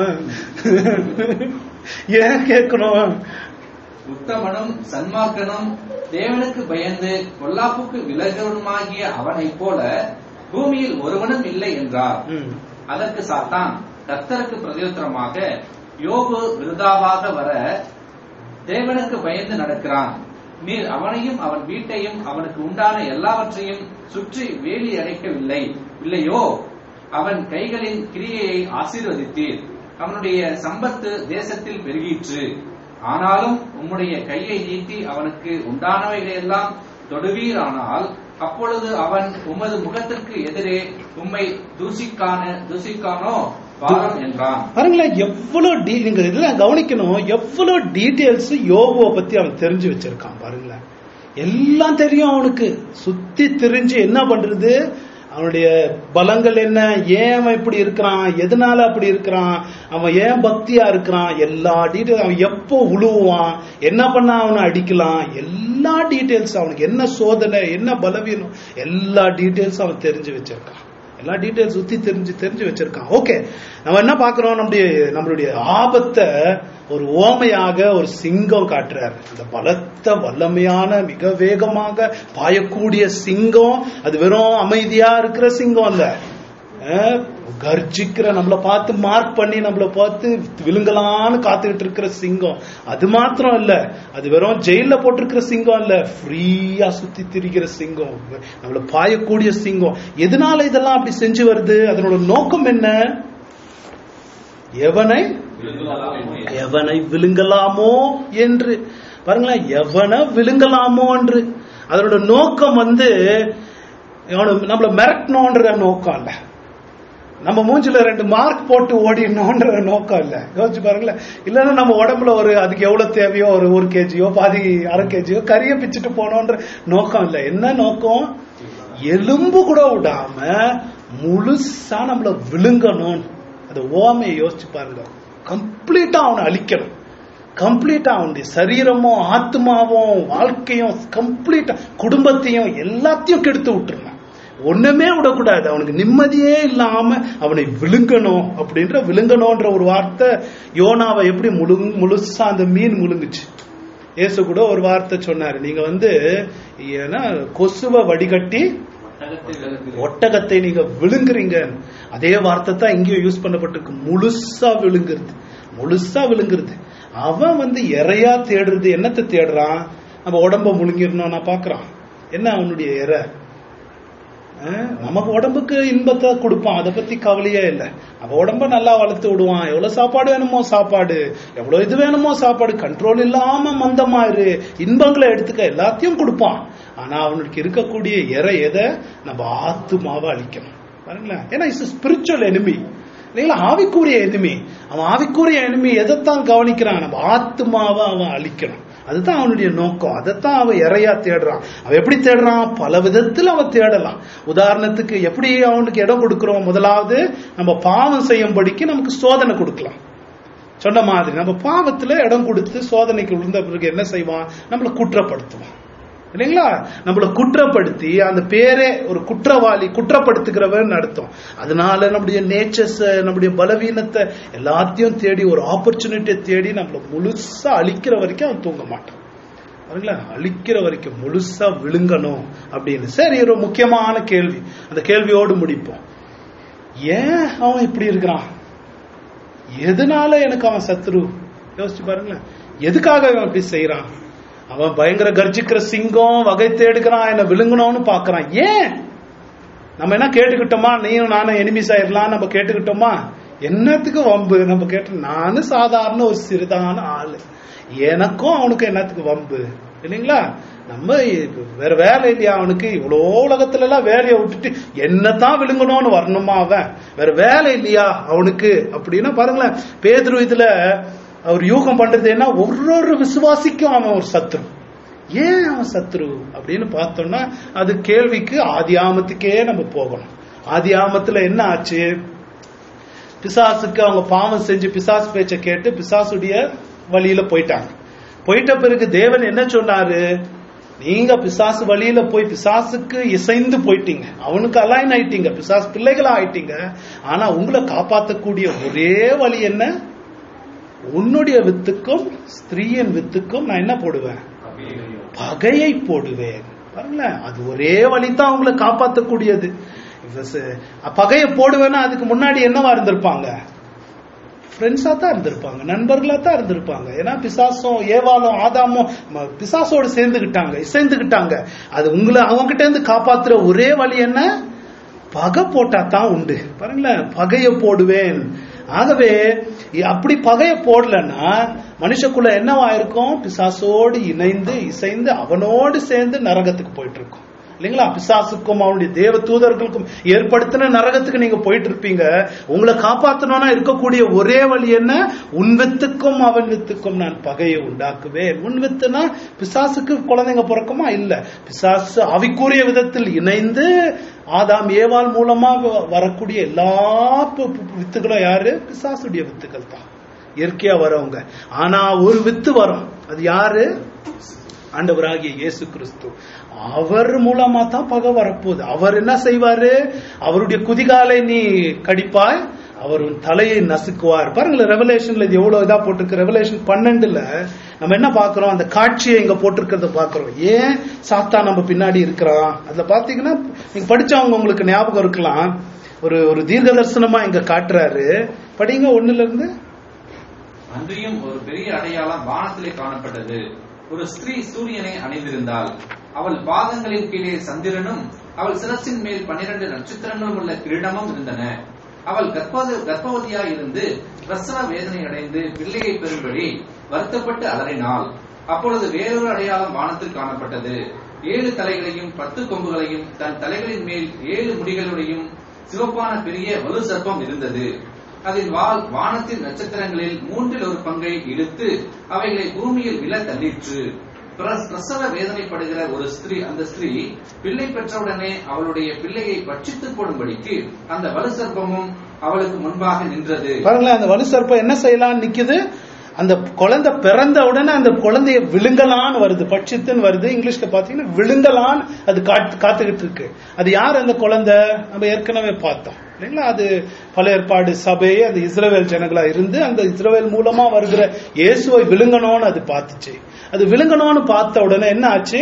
ஏன் கேட்கணும் உத்தமனும் சன்மார்க்கனும் தேவனுக்கு பயந்து பொல்லாப்புக்கு விலகவனுமாகிய அவனைப் போல பூமியில் ஒருவனும் இல்லை என்றார் ம், அதற்கு சாத்தான் கர்த்தருக்கு பிரதியுத்தரமாக யோபு விருதாவாக வர தேவனுக்கு பயந்து நடக்கிறான் நீர் அவனையும் அவன் வீட்டையும் அவனுக்கு உண்டான எல்லாவற்றையும் சுற்றி வேலி அடைக்கவில்லை இல்லையோ அவன் கைகளின் கிரியையை ஆசீர்வதித்தீர் அவனுடைய சம்பத்து தேசத்தில் பெருகிற்று ஆனாலும் உம்முடைய கையை நீட்டி அவனுக்கு உண்டானவைகளையெல்லாம் தொடுவீரானால் அப்பொழுது அவன் உமது முகத்திற்கு எதிரே உம்மை தூசிக்கான தூசிக்கானோ பாரம் என்றான் பாருங்களேன் எவ்வளவு டீ நீங்க இதெல்லாம் கவனிக்கணும் எவ்வளவு டீடைல்ஸ் யோபுவை பத்தி அவன் தெரிஞ்சு வச்சிருக்கான் பாருங்களேன் எல்லாம் தெரியும் அவனுக்கு சுத்தி தெரிஞ்சு என்ன பண்றது அவனுடைய பலங்கள் என்ன ஏன் அவன் இப்படி இருக்கிறான் எதனால அப்படி இருக்கிறான் அவன் ஏன் பக்தியா இருக்கிறான் எல்லா டீட்டெயில் அவன் எப்போ உழுவான் என்ன பண்ணா அவனை அடிக்கலாம் எல்லா டீட்டெயில்ஸ் அவனுக்கு என்ன சோதனை என்ன பலவீனம் எல்லா டீட்டெயில்ஸ் அவன் தெரிஞ்சு வச்சிருக்கான் எல்லா டீட்டெயில்ஸ் சுத்தி தெரிஞ்சு தெரிஞ்சு வச்சிருக்கான் ஓகே நம்ம என்ன பாக்குறோம் நம்முடைய நம்மளுடைய ஆபத்தை ஒரு ஓமையாக ஒரு சிங்கம் காட்டுறாரு அந்த பலத்த வல்லமையான மிக வேகமாக பாயக்கூடிய சிங்கம் அது வெறும் அமைதியா இருக்கிற சிங்கம் இல்ல அஹ், கர்ஜிக்கிற நம்மளை பார்த்து மார்க் பண்ணி நம்மளை பார்த்து விழுங்கலான்னு காத்துக்கிட்டு இருக்கிற சிங்கம் அது மாத்திரம் இல்ல அது வெறும் ஜெயில போட்டிருக்கிற சிங்கம் இல்ல ஃப்ரீயா சுத்தி திரிகிற சிங்கம் நம்மள பாயக்கூடிய சிங்கம் எதனால இதெல்லாம் அப்படி செஞ்சு வருது அதனோட நோக்கம் என்ன எவனை எவனை விழுங்கலாமோ என்று பாருங்களேன் எவனை விழுங்கலாமோ என்று அதனோட நோக்கம் வந்து இவனை நம்மள மிரட்டணுன்ற நோக்கம் இல்ல நம்ம மூஞ்சில ரெண்டு மார்க் போட்டு ஓடிடணுன்ற நோக்கம் இல்ல யோசிச்சு பாருங்களேன் இல்லைன்னா நம்ம உடம்புல ஒரு அதுக்கு எவ்வளவு தேவையோ ஒரு ஒரு கேஜியோ பாதி அரை கேஜியோ கறியை பிச்சுட்டு போனோன்ற நோக்கம் இல்ல என்ன நோக்கம் எலும்பு கூட விடாம முழுசா நம்மள விழுங்கணும் அந்த ஓமையை யோசிச்சு பாருங்க கம்ப்ளீட்டா அவனை அழிக்கணும் கம்ப்ளீட்டா அவனுடைய சரீரமும் ஆத்மாவும் வாழ்க்கையும் கம்ப்ளீட்டா குடும்பத்தையும் எல்லாத்தையும் கெடுத்து விட்டுருணும் ஒண்ணுமே விடக்கூடாது அவனுக்கு நிம்மதியே இல்லாம அவனை விழுங்கணும் அப்படின்ற விழுங்கணும்ன்ற ஒரு வார்த்தை யோனாவை எப்படி முழு முழுசா அந்த மீன் முழுங்குச்சு இயேசு கூட ஒரு வார்த்தை சொன்னாரு நீங்க வந்து ஏன்னா கொசுவை வடிகட்டி ஒட்டகத்தை நீங்க விழுங்குறீங்க அதே வார்த்தை தான் இங்கேயும் யூஸ் பண்ணப்பட்டிருக்கு முழுசா விழுங்குறது முழுசா விழுங்குறது அவன் வந்து இறையா தேடுறது என்னத்தை தேடுறான் நம்ம உடம்ப முழுங்கிடணும் நான் பாக்குறான் என்ன அவனுடைய இறை அஹ், நமக்கு உடம்புக்கு இன்பத்தை கொடுப்பான் அதை பத்தி கவலையே இல்லை அவன் உடம்ப நல்லா வளர்த்து விடுவான் எவ்வளவு சாப்பாடு வேணுமோ சாப்பாடு எவ்வளவு இது வேணுமோ சாப்பாடு கண்ட்ரோல் இல்லாம மந்தமாயிரு இன்பங்களை எடுத்துக்க எல்லாத்தையும் கொடுப்பான் ஆனா அவனுக்கு இருக்கக்கூடிய இறை எதை நம்ம ஆத்துமாவை அழிக்கணும் பாருங்களேன் ஏன்னா இட்ஸ் ஸ்பிரிச்சுவல் எனிமி இல்லைங்களா ஆவிக்குரிய எனிமி அவன் ஆவிக்குரிய எனிமி எதைத்தான் கவனிக்கிறான் நம்ம ஆத்துமாவை அவன் அழிக்கணும் அதுதான் அவனுடைய நோக்கம் அதைத்தான் அவன் இறையா தேடுறான் அவன் எப்படி தேடுறான் பல விதத்தில் அவன் தேடலாம் உதாரணத்துக்கு எப்படி அவனுக்கு இடம் கொடுக்கிறோம் முதலாவது நம்ம பாவம் செய்யும்படிக்கு நமக்கு சோதனை கொடுக்கலாம் சொன்ன மாதிரி நம்ம பாவத்துல இடம் கொடுத்து சோதனைக்கு விழுந்த பிறகு என்ன செய்வான் நம்மளை குற்றப்படுத்துவான் இல்லைங்களா நம்மளை குற்றப்படுத்தி அந்த பேரே ஒரு குற்றவாளி குற்றப்படுத்துகிறவன் அர்த்தம் அதனால நம்முடைய நேச்சர்ஸ் நம்முடைய பலவீனத்தை எல்லாத்தையும் தேடி ஒரு ஆப்பர்ச்சுனிட்டியை தேடி நம்மளை முழுசா அழிக்கிற வரைக்கும் அவன் தூங்க மாட்டான் பாருங்களா அழிக்கிற வரைக்கும் முழுசா விழுங்கணும் அப்படின்னு சரி ஒரு முக்கியமான கேள்வி அந்த கேள்வியோடு முடிப்போம் ஏன் அவன் இப்படி இருக்கிறான் எதனால எனக்கு அவன் சத்ரு யோசிச்சு பாருங்களேன் எதுக்காக அவன் இப்படி செய்யறான் அவன் பயங்கர கர்ஜிக்கிற சிங்கம் வகை தேடுக்கிறான் என்ன விழுங்கணும்னு பாக்குறான் ஏன் நம்ம என்ன கேட்டுக்கிட்டோமா நீயும் நானும் எனிமிஸ் ஆயிரலாம் நம்ம கேட்டுக்கிட்டோமா என்னத்துக்கு வம்பு நம்ம கேட்டு நானும் சாதாரண ஒரு சிறிதான ஆளு எனக்கும் அவனுக்கும் என்னத்துக்கு வம்பு இல்லைங்களா நம்ம இப்ப வேற வேலை இல்லையா அவனுக்கு இவ்வளோ உலகத்துல எல்லாம் வேலையை விட்டுட்டு என்னதான் விழுங்கணும்னு வரணுமா அவன் வேற வேலை இல்லையா அவனுக்கு அப்படின்னா பாருங்களேன் பேதுரு இதுல அவர் யூகம் பண்றது என்ன ஒரு ஒரு விசுவாசிக்கும் அவன் ஒரு சத்ரு ஏன் அவன் சத்ரு அப்படின்னு பார்த்தோம்னா அது கேள்விக்கு ஆதி ஆமத்துக்கே நம்ம போகணும் ஆதி ஆமத்துல என்ன ஆச்சு பிசாசுக்கு அவங்க பாவம் செஞ்சு பிசாசு பேச்ச கேட்டு பிசாசுடைய வழியில போயிட்டாங்க போயிட்ட பிறகு தேவன் என்ன சொன்னாரு நீங்க பிசாசு வழியில போய் பிசாசுக்கு இசைந்து போயிட்டீங்க அவனுக்கு அலைன் ஆயிட்டீங்க பிசாசு பிள்ளைகளா ஆயிட்டீங்க ஆனா உங்களை காப்பாத்தக்கூடிய ஒரே வழி என்ன உன்னுடைய வித்துக்கும் ஸ்திரீயின் வித்துக்கும் நான் என்ன போடுவேன் பகையை போடுவேன் பாருங்களேன் அது ஒரே வழிதான் உங்களை காப்பாற்றக்கூடியது இப்ப ச- பகையை போடுவேன்னா அதுக்கு முன்னாடி என்னவா இருந்திருப்பாங்க ஃப்ரெண்ட்ஸா தான் இருந்திருப்பாங்க நண்பர்களா தான் இருந்திருப்பாங்க ஏன்னா பிசாசும் ஏவாலும் ஆதாமும் ம- பிசாசோடு சேர்ந்துகிட்டாங்க இசைந்துகிட்டாங்க அது உங்களை அவங்ககிட்ட இருந்து காப்பாத்துற ஒரே வழி என்ன பகை போட்டா தான் உண்டு பாருங்களேன் பகையை போடுவேன் ஆகவே இ- அப்படி பகையை போடலன்னா மனுஷக்குள்ள என்னவா இருக்கும் பிசாசோடு இணைந்து இசைந்து அவனோடு சேர்ந்து நரகத்துக்கு போயிட்டு இருக்கும் இல்லைங்களா பிசாசுக்கும் அவனுடைய தேவ தூதர்களுக்கும் ஏற்படுத்தின நரகத்துக்கு நீங்க போயிட்டு இருப்பீங்க உங்களை காப்பாத்தணும்னா இருக்கக்கூடிய ஒரே வழி என்ன உன் வித்துக்கும் அவன் வித்துக்கும் நான் பகையை உண்டாக்குவேன் உன் வித்துனா பிசாசுக்கு குழந்தைங்க பிறக்குமா இல்ல பிசாசு அவிக்குரிய விதத்தில் இணைந்து ஆதாம் ஏவாள் மூலமா வ- வரக்கூடிய எல்லா பு- பு- வித்துகளும் யாரு பிசாசுடைய வித்துக்கள் தான் இயற்கையா வரவங்க ஆனா ஒரு வித்து வரும் அது யாரு ஆண்டவராகிய இயேசு கிறிஸ்து அவர் மூலமா தான் பகை வரப்போகுது அவர் என்ன செய்வாரு அவருடைய குதிகாலை நீ கடிப்பாய் அவர் உன் தலையை நசுக்குவார் பாருங்களேன் ரெவலேஷன்ல இது எவ்வளவு இதா போட்டிருக்கு ரெவலேஷன் பன்னெண்டுல நம்ம என்ன பாக்குறோம் அந்த காட்சியை இங்க போட்டிருக்கிறத பாக்குறோம் ஏன் சாத்தா நம்ம பின்னாடி இருக்கிறான் அதுல பாத்தீங்கன்னா நீங்க படிச்சவங்க உங்களுக்கு ஞாபகம் இருக்கலாம் ஒரு ஒரு தீர்க்க தரிசனமா இங்க காட்டுறாரு படிங்க ஒண்ணுல இருந்து அன்றியும் ஒரு பெரிய அடையாளம் வானத்திலே காணப்பட்டது ஒரு ஸ்திரீ சூரியனை அணிந்திருந்தாள் அவள் பாதங்களின் கீழே சந்திரனும் அவள் சிரசின் மேல் பன்னிரண்டு நட்சத்திரங்களும் உள்ள கிரீடமும் இருந்தன அவள் கர்ப்பவ கர்ப்பவதியாய் இருந்து பிரசவ வேதனை அடைந்து பிள்ளையை பெறும்படி வருத்தப்பட்டு அலறினாள் அப்பொழுது வேறொரு அடையாளம் வானத்தில் காணப்பட்டது ஏழு தலைகளையும் பத்து கொம்புகளையும் தன் தலைகளின் மேல் ஏழு முடிகளுடையும் சிவப்பான பெரிய வலு சர்ப்பம் இருந்தது அதன் வால் வானத்தின் நட்சத்திரங்களில் மூன்றில் ஒரு பங்கை இழுத்து அவைகளை பூமியில் விழ தள்ளிற்று பிர- பிரசவ வேதனைப்படுகிற ஒரு ஸ்திரீ அந்த ஸ்திரீ பிள்ளை பெற்றவுடனே அவளுடைய பிள்ளையை பட்சித்து போடும்படிக்கு அந்த வலு சர்ப்பமும் அவளுக்கு முன்பாக நின்றது பாருங்களேன் அந்த வலு சர்ப்பம் என்ன செய்யலாம்னு நிக்குது அந்த குழந்தை பிறந்த உடனே அந்த குழந்தைய விழுங்கலான்னு வருது பட்சித்துன்னு வருது இங்கிலீஷ்ல பாத்தீங்கன்னா விழுங்கலான்னு அது காத்து- காத்துக்கிட்டு இருக்கு அது யார் அந்த குழந்தை நம்ம ஏற்கனவே பார்த்தோம் இல்லைங்களா அது பல ஏற்பாடு சபை அந்த இஸ்ரவேல் ஜனங்களா இருந்து அந்த இஸ்ரவேல் மூலமா வருகிற இயேசுவை விழுங்கணும்னு அது பார்த்துச்சு அது விழுங்கணும்னு பார்த்த உடனே என்ன ஆச்சு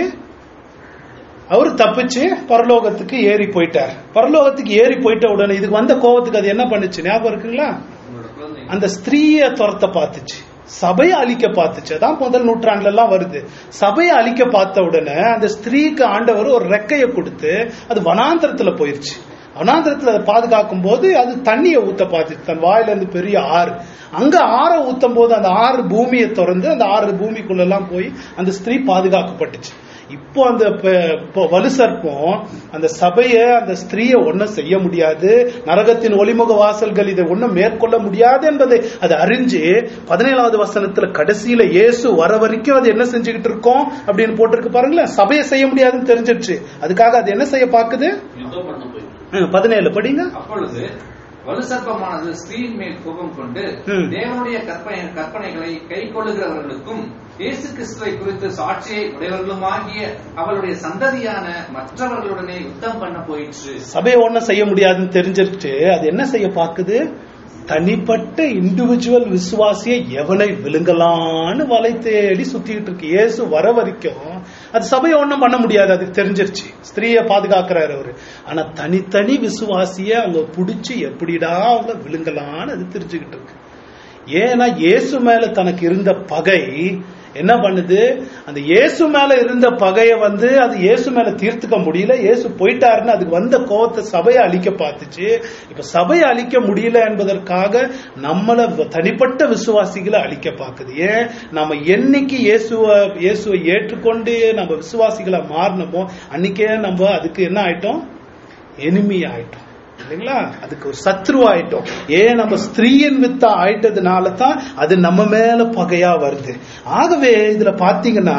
அவர் தப்பிச்சு பரலோகத்துக்கு ஏறி போயிட்டார் பரலோகத்துக்கு ஏறி போயிட்ட உடனே இதுக்கு வந்த கோவத்துக்கு அது என்ன பண்ணுச்சு ஞாபகம் இருக்குங்களா உங்களோட குழந்தை அந்த ஸ்திரீய துரத்த பார்த்துச்சு சபையை அழிக்க பார்த்துச்சு அதான் முதல் நூற்றாண்டுல எல்லாம் வருது சபையை அழிக்க பார்த்த உடனே அந்த ஸ்திரீக்கு ஆண்டவர் ஒரு ரெக்கையை கொடுத்து அது வனாந்தரத்துல போயிருச்சு வனாந்தரத்துல அதை பாதுகாக்கும் போது அது தண்ணியை ஊத்த பார்த்துச்சு தன் வாயில இருந்து பெரிய ஆறு அங்க ஆற ஊத்தும் போது அந்த ஆறு பூமியை திறந்து அந்த ஆறு பூமிக்குள்ள எல்லாம் போய் அந்த ஸ்திரீ பாதுகாக்கப்பட்டுச்சு இப்போ அந்த ப- இப்போ வலு சர்ப்பம் அந்த சபைய அந்த ஸ்திரீயை ஒன்னும் செய்ய முடியாது நரகத்தின் ஒளிமுக வாசல்கள் இதை ஒன்னும் மேற்கொள்ள முடியாது என்பதை அது அறிஞ்சு பதினேழாவது வசனத்துல கடைசியில இயேசு வர வரைக்கும் அது என்ன செஞ்சுக்கிட்டு இருக்கோம் அப்படின்னு போட்டிருக்கு பாருங்களேன் சபையை செய்ய முடியாதுன்னு தெரிஞ்சிருச்சு அதுக்காக அது என்ன செய்ய பாக்குது யுத்தம் பண்ண போயிருக்கு ம், பதினேழு படிங்க அப்பொழுது வலுசர்ப்பமானது ஸ்திரீயின் மேல் கோபம் கொண்டு ம். தேவனுடைய கற்பனை கற்பனைகளை கை கொள்ளுகிறவர்களுக்கும் இயேசு கிறிஸ்துவை குறித்து சாட்சியை உடையவர்களுமாகிய அவளுடைய சந்ததியான மற்றவர்களுடனே யுத்தம் பண்ண போயிற்று சபையை ஒன்றும் செய்ய முடியாதுன்னு தெரிஞ்சிருச்சு அது என்ன செய்ய பாக்குது தனிப்பட்ட இண்டிவிஜுவல் விசுவாசியை எவனை விழுங்கலான்னு வலை தேடி சுத்திட்டு இருக்கு இயேசு வர வரைக்கும் அது சபையை ஒண்ணும் பண்ண முடியாது அதுக்கு தெரிஞ்சிருச்சு ஸ்திரீயை பாதுகாக்கிறாரு அவரு ஆனா தனித்தனி விசுவாசிய அவங்க புடிச்சு எப்படிடா அவங்க விழுங்கலான்னு அது தெரிஞ்சுக்கிட்டு இருக்கு ஏன்னா இயேசு மேல தனக்கு இருந்த பகை என்ன பண்ணுது அந்த இயேசு மேல இருந்த பகைய வந்து அது இயேசு மேல தீர்த்துக்க முடியல இயேசு போயிட்டாருன்னு அதுக்கு வந்த கோவத்தை சபையை அழிக்க பார்த்துச்சு இப்ப சபையை அழிக்க முடியல என்பதற்காக நம்மள தனிப்பட்ட விசுவாசிகளை அழிக்க பார்க்குது ஏன் நம்ம என்னைக்கு இயேசுவ இயேசுவை ஏற்றுக்கொண்டு நம்ம விசுவாசிகளை மாறினோமோ அன்னைக்கே நம்ம அதுக்கு என்ன ஆயிட்டோம் எனிமி ஆயிட்டோம் இல்லைங்களா அதுக்கு ஒரு சத்ரு ஆயிட்டோம் ஏன் நம்ம ஸ்திரீயின் வித்தா ஆயிட்டதுனால தான் அது நம்ம மேல பகையா வருது ஆகவே இதுல பாத்தீங்கன்னா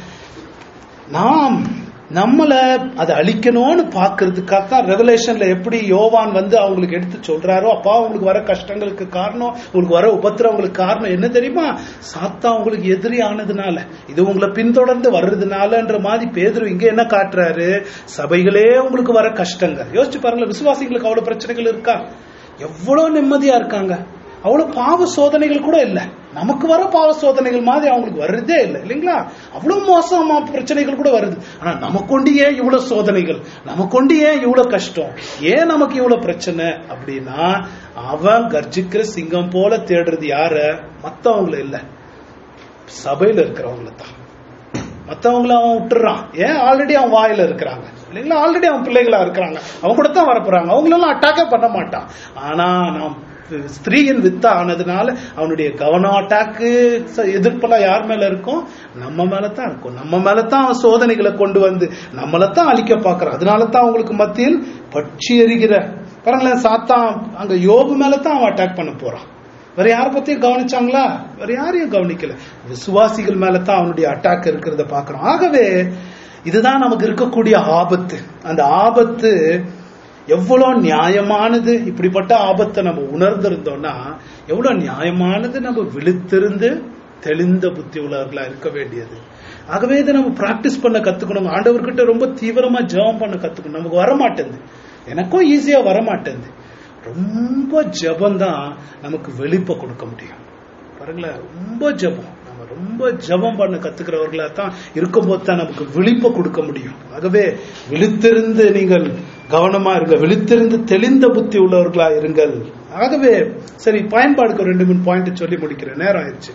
நாம் நம்மள அதை அழிக்கணும்னு பாக்குறதுக்காக தான் ரெவலேஷன்ல எப்படி யோவான் வந்து அவங்களுக்கு எடுத்து சொல்றாரோ அப்பா உங்களுக்கு வர கஷ்டங்களுக்கு காரணம் உங்களுக்கு வர உபத்திரவங்களுக்கு காரணம் என்ன தெரியுமா சாத்தா உங்களுக்கு எதிரி ஆனதுனால இது உங்களை பின்தொடர்ந்து வர்றதுனாலன்ற மாதிரி பேதுரு இங்க என்ன காட்டுறாரு சபைகளே உங்களுக்கு வர கஷ்டங்கள் யோசிச்சு பாருங்களேன் விசுவாசிகளுக்கு அவ்வளவு பிரச்சனைகள் இருக்கா எவ்வளவு நிம்மதியா இருக்காங்க அவ்வளவு பாவ சோதனைகள் கூட இல்ல நமக்கு வர பாவ சோதனைகள் மாதிரி அவங்களுக்கு வர்றதே இல்லை இல்லைங்களா அவ்வளவு மோசமா பிரச்சனைகள் கூட வருது ஆனா நமக்கொண்டு ஏன் இவ்வளவு சோதனைகள் நமக்கொண்டு ஏன் இவ்வளவு கஷ்டம் ஏன் நமக்கு இவ்வளவு பிரச்சனை அப்படின்னா அவன் கர்ஜிக்கிற சிங்கம் போல தேடுறது யார மத்தவங்கள இல்ல சபையில இருக்கிறவங்கள தான் மத்தவங்கள அவன் விட்டுறான் ஏன் ஆல்ரெடி அவன் வாயில இருக்கிறாங்க இல்லைங்களா ஆல்ரெடி அவன் பிள்ளைகளா இருக்கிறாங்க அவங்க கூட தான் வரப்போறாங்க அவங்களெல்லாம் அட்டாக்கே பண்ண மாட்டான் ஆனா நாம் ஸ்திரீயின் வித்தா ஆனதுனால அவனுடைய கவனம் அட்டாக்கு எதிர்ப்பெல்லாம் யார் மேல இருக்கும் நம்ம மேல தான் இருக்கும் நம்ம மேல தான் அவன் சோதனைகளை கொண்டு வந்து நம்மளை தான் அழிக்க பார்க்கறான் அதனால தான் அவங்களுக்கு மத்தியில் பட்சி எறிகிற பாருங்களேன் சாத்தான் அங்க யோபு மேல தான் அவன் அட்டாக் பண்ண போறான் வேற யார பத்தியும் கவனிச்சாங்களா வேற யாரையும் கவனிக்கல விசுவாசிகள் மேல தான் அவனுடைய அட்டாக் இருக்கிறத பாக்குறோம் ஆகவே இதுதான் நமக்கு இருக்கக்கூடிய ஆபத்து அந்த ஆபத்து எவ்வளவு நியாயமானது இப்படிப்பட்ட ஆபத்தை நம்ம உணர்ந்திருந்தோம்னா எவ்வளவு நியாயமானது நம்ம விழித்திருந்து தெளிந்த புத்தி உள்ளவர்களா இருக்க வேண்டியது ஆகவே இதை நம்ம பிராக்டிஸ் பண்ண கத்துக்கணும் ஆண்டவர்கிட்ட ரொம்ப தீவிரமா ஜெபம் பண்ண கத்துக்கணும் நமக்கு வர மாட்டேங்குது எனக்கும் ஈஸியா வர மாட்டேங்குது ரொம்ப ஜெபம் தான் நமக்கு வெளிப்ப கொடுக்க முடியும் பாருங்களேன் ரொம்ப ஜெபம் நம்ம ரொம்ப ஜெபம் பண்ண கத்துக்கிறவர்களா தான் இருக்கும்போது தான் நமக்கு விழிப்ப கொடுக்க முடியும் ஆகவே விழித்திருந்து நீங்கள் கவனமா இருங்க விழித்திருந்து தெளிந்த புத்தி உள்ளவர்களா இருங்கள் ஆகவே சரி பயன்பாடுக்கு ஒரு ரெண்டு மூணு பாயிண்ட் சொல்லி முடிக்கிறேன் நேரம் ஆயிடுச்சு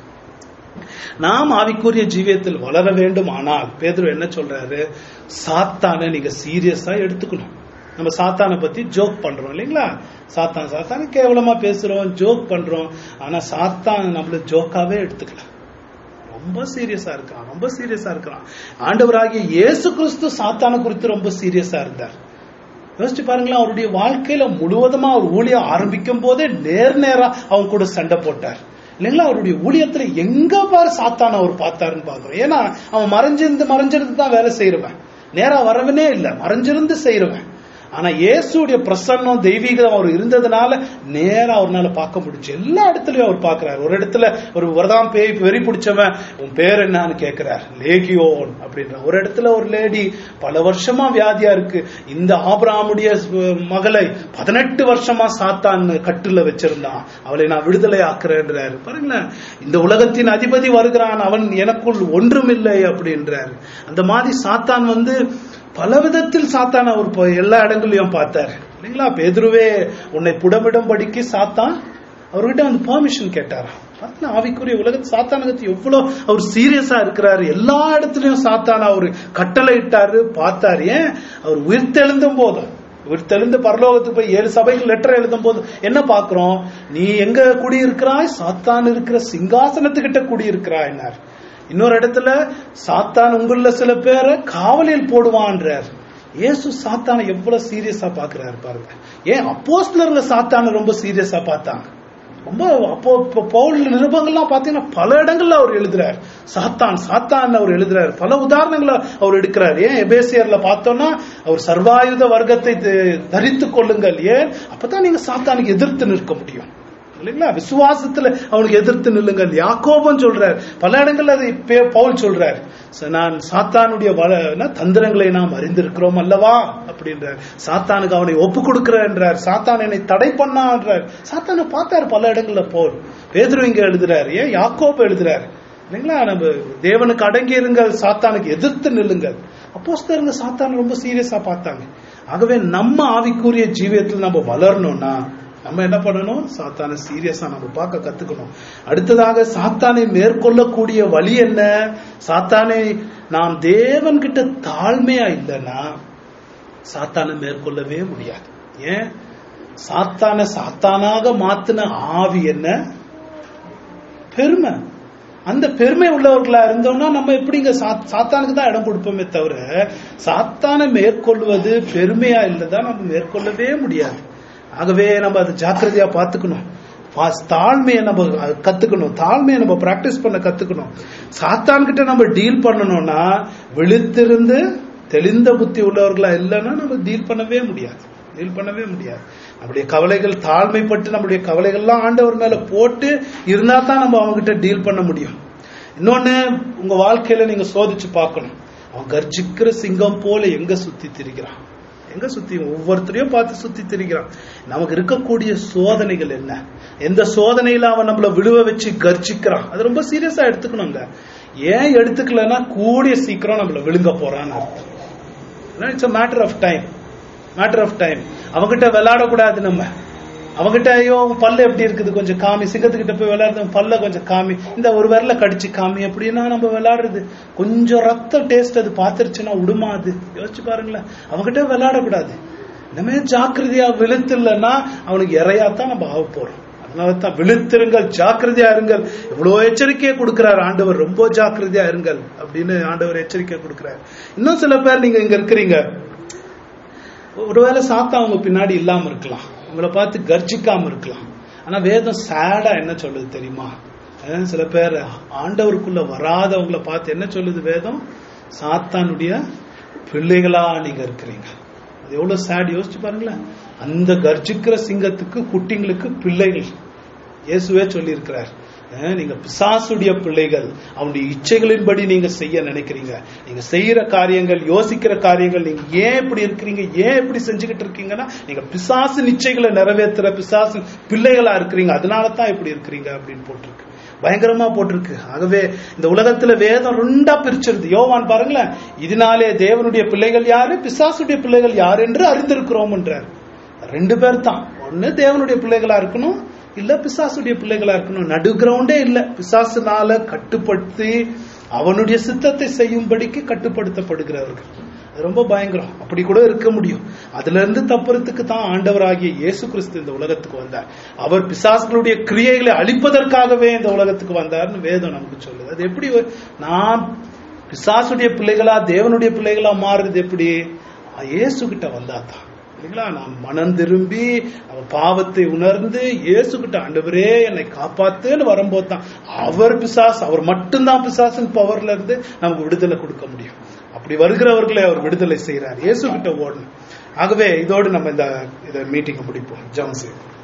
நாம் ஆவிக்குரிய ஜீவியத்தில் வளர வேண்டும் ஆனால் பேதுரு என்ன சொல்றாரு சாத்தானை நீங்க சீரியஸா எடுத்துக்கணும் நம்ம சாத்தானை பத்தி ஜோக் பண்றோம் இல்லைங்களா சாத்தான் சாத்தான கேவலமா பேசுறோம் ஜோக் பண்றோம் ஆனா சாத்தான் நம்மள ஜோக்காவே எடுத்துக்கல ரொம்ப சீரியஸா இருக்கிறான் ரொம்ப சீரியஸா இருக்கிறான் ஆண்டவராகிய இயேசு கிறிஸ்து சாத்தானை குறித்து ரொம்ப சீரியஸா இருந்தார் யோசிச்சு பாருங்களேன் அவருடைய வாழ்க்கையில முழுவதுமா அவர் ஊழியம் ஆரம்பிக்கும் போதே நேர் நேரா அவங்க கூட சண்டை போட்டார் இல்லைங்களா அவருடைய ஊழியத்துல எங்க பாரு சாத்தான அவர் பார்த்தாருன்னு பாக்குறோம் ஏன்னா அவன் மறைஞ்சிருந்து மறைஞ்சிருந்து தான் வேலை செய்யறவன் நேரா வரவனே இல்ல மறைஞ்சிருந்து செய்யறவன் ஆனா இயேசுடைய பிரசன்னம் தெய்வீகம் அவர் இருந்ததுனால நேரா அவர்னால பார்க்க முடிஞ்சு எல்லா இடத்துலயும் அவர் பார்க்கிறார் ஒரு இடத்துல ஒரு வரதாம் பேய் வெறி பிடிச்சவன் உன் பேர் என்னன்னு கேட்கிறார் லேகியோன் அப்படின்ற ஒரு இடத்துல ஒரு லேடி பல வருஷமா வியாதியா இருக்கு இந்த ஆபிராமுடைய மகளை பதினெட்டு வருஷமா சாத்தான் கட்டுல வச்சிருந்தான் அவளை நான் விடுதலை ஆக்குறேன்றாரு பாருங்களேன் இந்த உலகத்தின் அதிபதி வருகிறான் அவன் எனக்குள் ஒன்றுமில்லை அப்படின்றாரு அந்த மாதிரி சாத்தான் வந்து பல விதத்தில் சாத்தான் அவர் போய் எல்லா இடங்களையும் பார்த்தார் இல்லைங்களா பேதுருவே உன்னை புடமிடம் படிக்க சாத்தான் அவர்கிட்ட வந்து பெர்மிஷன் கேட்டாராம் பார்த்தா ஆவிக்குரிய உலகத்து சாத்தானகத்து எவ்வளவு அவர் சீரியஸா இருக்கிறாரு எல்லா இடத்துலயும் சாத்தான அவர் கட்டளை இட்டாரு பார்த்தாரு ஏன் அவர் உயிர்த்தெழுந்தும் போதும் உயிர்த்தெழுந்து பரலோகத்துக்கு போய் ஏழு சபைக்கு லெட்டர் எழுதும் போது என்ன பாக்குறோம் நீ எங்க குடியிருக்கிறாய் சாத்தான் இருக்கிற சிங்காசனத்துக்கிட்ட குடியிருக்கிறாய்னார் இன்னொரு இடத்துல சாத்தான் உங்கள சில பேரை காவலில் போடுவான்றார் இயேசு சாத்தானை எவ்வளவு சீரியஸா பாக்குறாரு பாருங்க ஏன் அப்போஸ்லர்ல சாத்தானை ரொம்ப சீரியஸா பார்த்தாங்க ரொம்ப அப்போ இப்போ பவுல் நிருபங்கள்லாம் பாத்தீங்கன்னா பல இடங்கள்ல அவர் எழுதுறார் சாத்தான் சாத்தான் அவர் எழுதுறாரு பல உதாரணங்களை அவர் எடுக்கிறார் ஏன் எபேசியர்ல பார்த்தோம்னா அவர் சர்வாயுத வர்க்கத்தை தரித்து கொள்ளுங்கள் ஏன் அப்பதான் நீங்க சாத்தானுக்கு எதிர்த்து நிற்க முடியும் இல்லைங்களா விசுவாசத்துல அவனுக்கு எதிர்த்து நில்லுங்கள் யாக்கோபம் சொல்றார் பல இடங்கள்ல அதை பவுல் சொல்றார் நான் சாத்தானுடைய வள தந்திரங்களை நாம் அறிந்திருக்கிறோம் அல்லவா அப்படின்றார் சாத்தானுக்கு அவனை ஒப்பு கொடுக்கிறார் சாத்தான் என்னை தடை பண்ணான்றார் சாத்தானை பார்த்தாரு பல இடங்கள்ல போல் பேதுரு இங்க எழுதுறாரு ஏன் யாக்கோப் எழுதுறாரு இல்லைங்களா நம்ம தேவனுக்கு அடங்கி இருங்கள் சாத்தானுக்கு எதிர்த்து நில்லுங்கள் அப்போஸ்தலங்க சாத்தான் ரொம்ப சீரியஸா பார்த்தாங்க ஆகவே நம்ம ஆவிக்குரிய ஜீவியத்தில் நம்ம வளரணும்னா நம்ம என்ன பண்ணணும் சாத்தானை சீரியஸா நம்ம பார்க்க கத்துக்கணும் அடுத்ததாக சாத்தானை மேற்கொள்ளக்கூடிய வழி என்ன சாத்தானை நாம் தேவன் கிட்ட தாழ்மையா இல்லைன்னா சாத்தானை மேற்கொள்ளவே முடியாது ஏன் சாத்தான சாத்தானாக மாத்தின ஆவி என்ன பெருமை அந்த பெருமை உள்ளவர்களா இருந்தோம்னா நம்ம எப்படிங்க சாத்தானுக்கு தான் இடம் கொடுப்போமே தவிர சாத்தானை மேற்கொள்வது பெருமையா இல்லதான் நம்ம மேற்கொள்ளவே முடியாது ஆகவே நம்ம அதை ஜாக்கிரதையா பார்த்துக்கணும் தாழ்மையை நம்ம கத்துக்கணும் தாழ்மையை நம்ம பிராக்டிஸ் பண்ண கத்துக்கணும் சாத்தான் கிட்ட நம்ம டீல் பண்ணணும்னா விழித்திருந்து தெளிந்த புத்தி உள்ளவர்களா இல்லைன்னா நம்ம டீல் பண்ணவே முடியாது டீல் பண்ணவே முடியாது நம்முடைய கவலைகள் தாழ்மைப்பட்டு நம்முடைய கவலைகள்லாம் ஆண்டவர் மேல போட்டு இருந்தா தான் நம்ம அவங்க கிட்ட டீல் பண்ண முடியும் இன்னொன்னு உங்க வாழ்க்கையில நீங்க சோதிச்சு பார்க்கணும் அவன் கர்ஜிக்கிற சிங்கம் போல எங்க சுத்தி திரிகிறான் எங்க சுத்தி ஒவ்வொருத்தரையும் பார்த்து சுத்தி திரிகிறான் நமக்கு இருக்கக்கூடிய சோதனைகள் என்ன எந்த சோதனையில அவன் நம்மள விழுவ வச்சு கர்ஜிக்கிறான் அது ரொம்ப சீரியஸா எடுத்துக்கணுங்க ஏன் எடுத்துக்கலன்னா கூடிய சீக்கிரம் நம்மள விழுங்க போறான்னு அர்த்தம் it's matter of time matter of time அவங்கிட்ட விளையாடக்கூடாது நம்ம அவங்கிட்ட ஐயோ பல்லு எப்படி இருக்குது கொஞ்சம் காமி சிங்கத்துக்கிட்ட போய் விளையாடுறது பல்ல கொஞ்சம் காமி இந்த ஒரு விரல கடிச்சு காமி அப்படின்னா நம்ம விளையாடுறது கொஞ்சம் ரத்த டேஸ்ட் அது பாத்துருச்சுன்னா விடுமா அது யோசிச்சு பாருங்களேன் அவங்கிட்ட விளையாடக்கூடாது இனிமே ஜாக்கிரதையா விழுத்து இல்லைன்னா அவனுக்கு இறையாத்தான் நம்ம ஆக போறோம் அதனாலதான் விழுத்திருங்கள் ஜாக்கிரதையா இருங்கள் இவ்வளவு எச்சரிக்கையை கொடுக்கிறார் ஆண்டவர் ரொம்ப ஜாக்கிரதையா இருங்கள் அப்படின்னு ஆண்டவர் எச்சரிக்கை கொடுக்கிறார் இன்னும் சில பேர் நீங்க இங்க இருக்கிறீங்க ஒருவேளை சாத்தா அவங்க பின்னாடி இல்லாம இருக்கலாம் உங்களை பார்த்து கர்ஜிக்காம இருக்கலாம் ஆனா வேதம் சேடா என்ன சொல்லுது தெரியுமா அஹ் சில பேர் ஆண்டவருக்குள்ள வராதவங்கள பார்த்து என்ன சொல்லுது வேதம் சாத்தானுடைய பிள்ளைகளா நீங்க இருக்கிறீங்க அது எவ்வளவு சேட் யோசிச்சு பாருங்களேன் அந்த கர்ஜிக்கிற சிங்கத்துக்கு குட்டிங்களுக்கு பிள்ளைகள் இயேசுவே சொல்லியிருக்கிறார் அஹ் நீங்க பிசாசுடைய பிள்ளைகள் அவனுடைய இச்சைகளின்படி நீங்க செய்ய நினைக்கிறீங்க நீங்க செய்யற காரியங்கள் யோசிக்கிற காரியங்கள் நீங்க ஏன் இப்படி இருக்கிறீங்க ஏன் இப்படி செஞ்சுக்கிட்டு இருக்கீங்கன்னா நீங்க பிசாசு நிச்சயங்களை நிறைவேற்றுற பிசாசு பிள்ளைகளா இருக்கிறீங்க அதனால தான் இப்படி இருக்கிறீங்க அப்படின்னு போட்டிருக்கு பயங்கரமா போட்டிருக்கு ஆகவே இந்த உலகத்துல வேதம் ரெண்டா பிரிச்சிருது யோவான் பாருங்களேன் இதனாலே தேவனுடைய பிள்ளைகள் யாரு பிசாசுடைய பிள்ளைகள் யார் என்று அறிந்திருக்கிறோம் என்றார் ரெண்டு பேர் தான் ஒண்ணு தேவனுடைய பிள்ளைகளா இருக்கணும் இல்ல பிசாசுடைய பிள்ளைகளா இருக்கணும் நடு கிரவுண்டே இல்ல பிசாசுனால கட்டுப்படுத்தி அவனுடைய சித்தத்தை செய்யும்படிக்கு கட்டுப்படுத்தப்படுகிறவர்கள் அது ரொம்ப பயங்கரம் அப்படி கூட இருக்க முடியும் அதுல இருந்து தப்புறதுக்கு தான் ஆண்டவராகிய இயேசு கிறிஸ்து இந்த உலகத்துக்கு வந்தார் அவர் பிசாசுகளுடைய கிரியைகளை அழிப்பதற்காகவே இந்த உலகத்துக்கு வந்தார்னு வேதம் நமக்கு சொல்லுது அது எப்படி நான் பிசாசுடைய பிள்ளைகளா தேவனுடைய பிள்ளைகளா மாறுறது எப்படி இயேசு கிட்ட வந்தாதான் இல்லைங்களா நாம் மனம் திரும்பி அவன் பாவத்தை உணர்ந்து இயேசு கிட்ட ஆண்டவரே என்னை காப்பாத்துன்னு வரும்போது தான் அவர் பிசாஸ் அவர் மட்டும்தான் பிசாசின் பவர்ல இருந்து நமக்கு விடுதலை கொடுக்க முடியும் அப்படி வருகிறவர்களை அவர் விடுதலை செய்யறார் இயேசு கிட்ட ஓடணும் ஆகவே இதோடு நம்ம இந்த இதை மீட்டிங் முடிப்போம் ஜெபம் செய்வோம்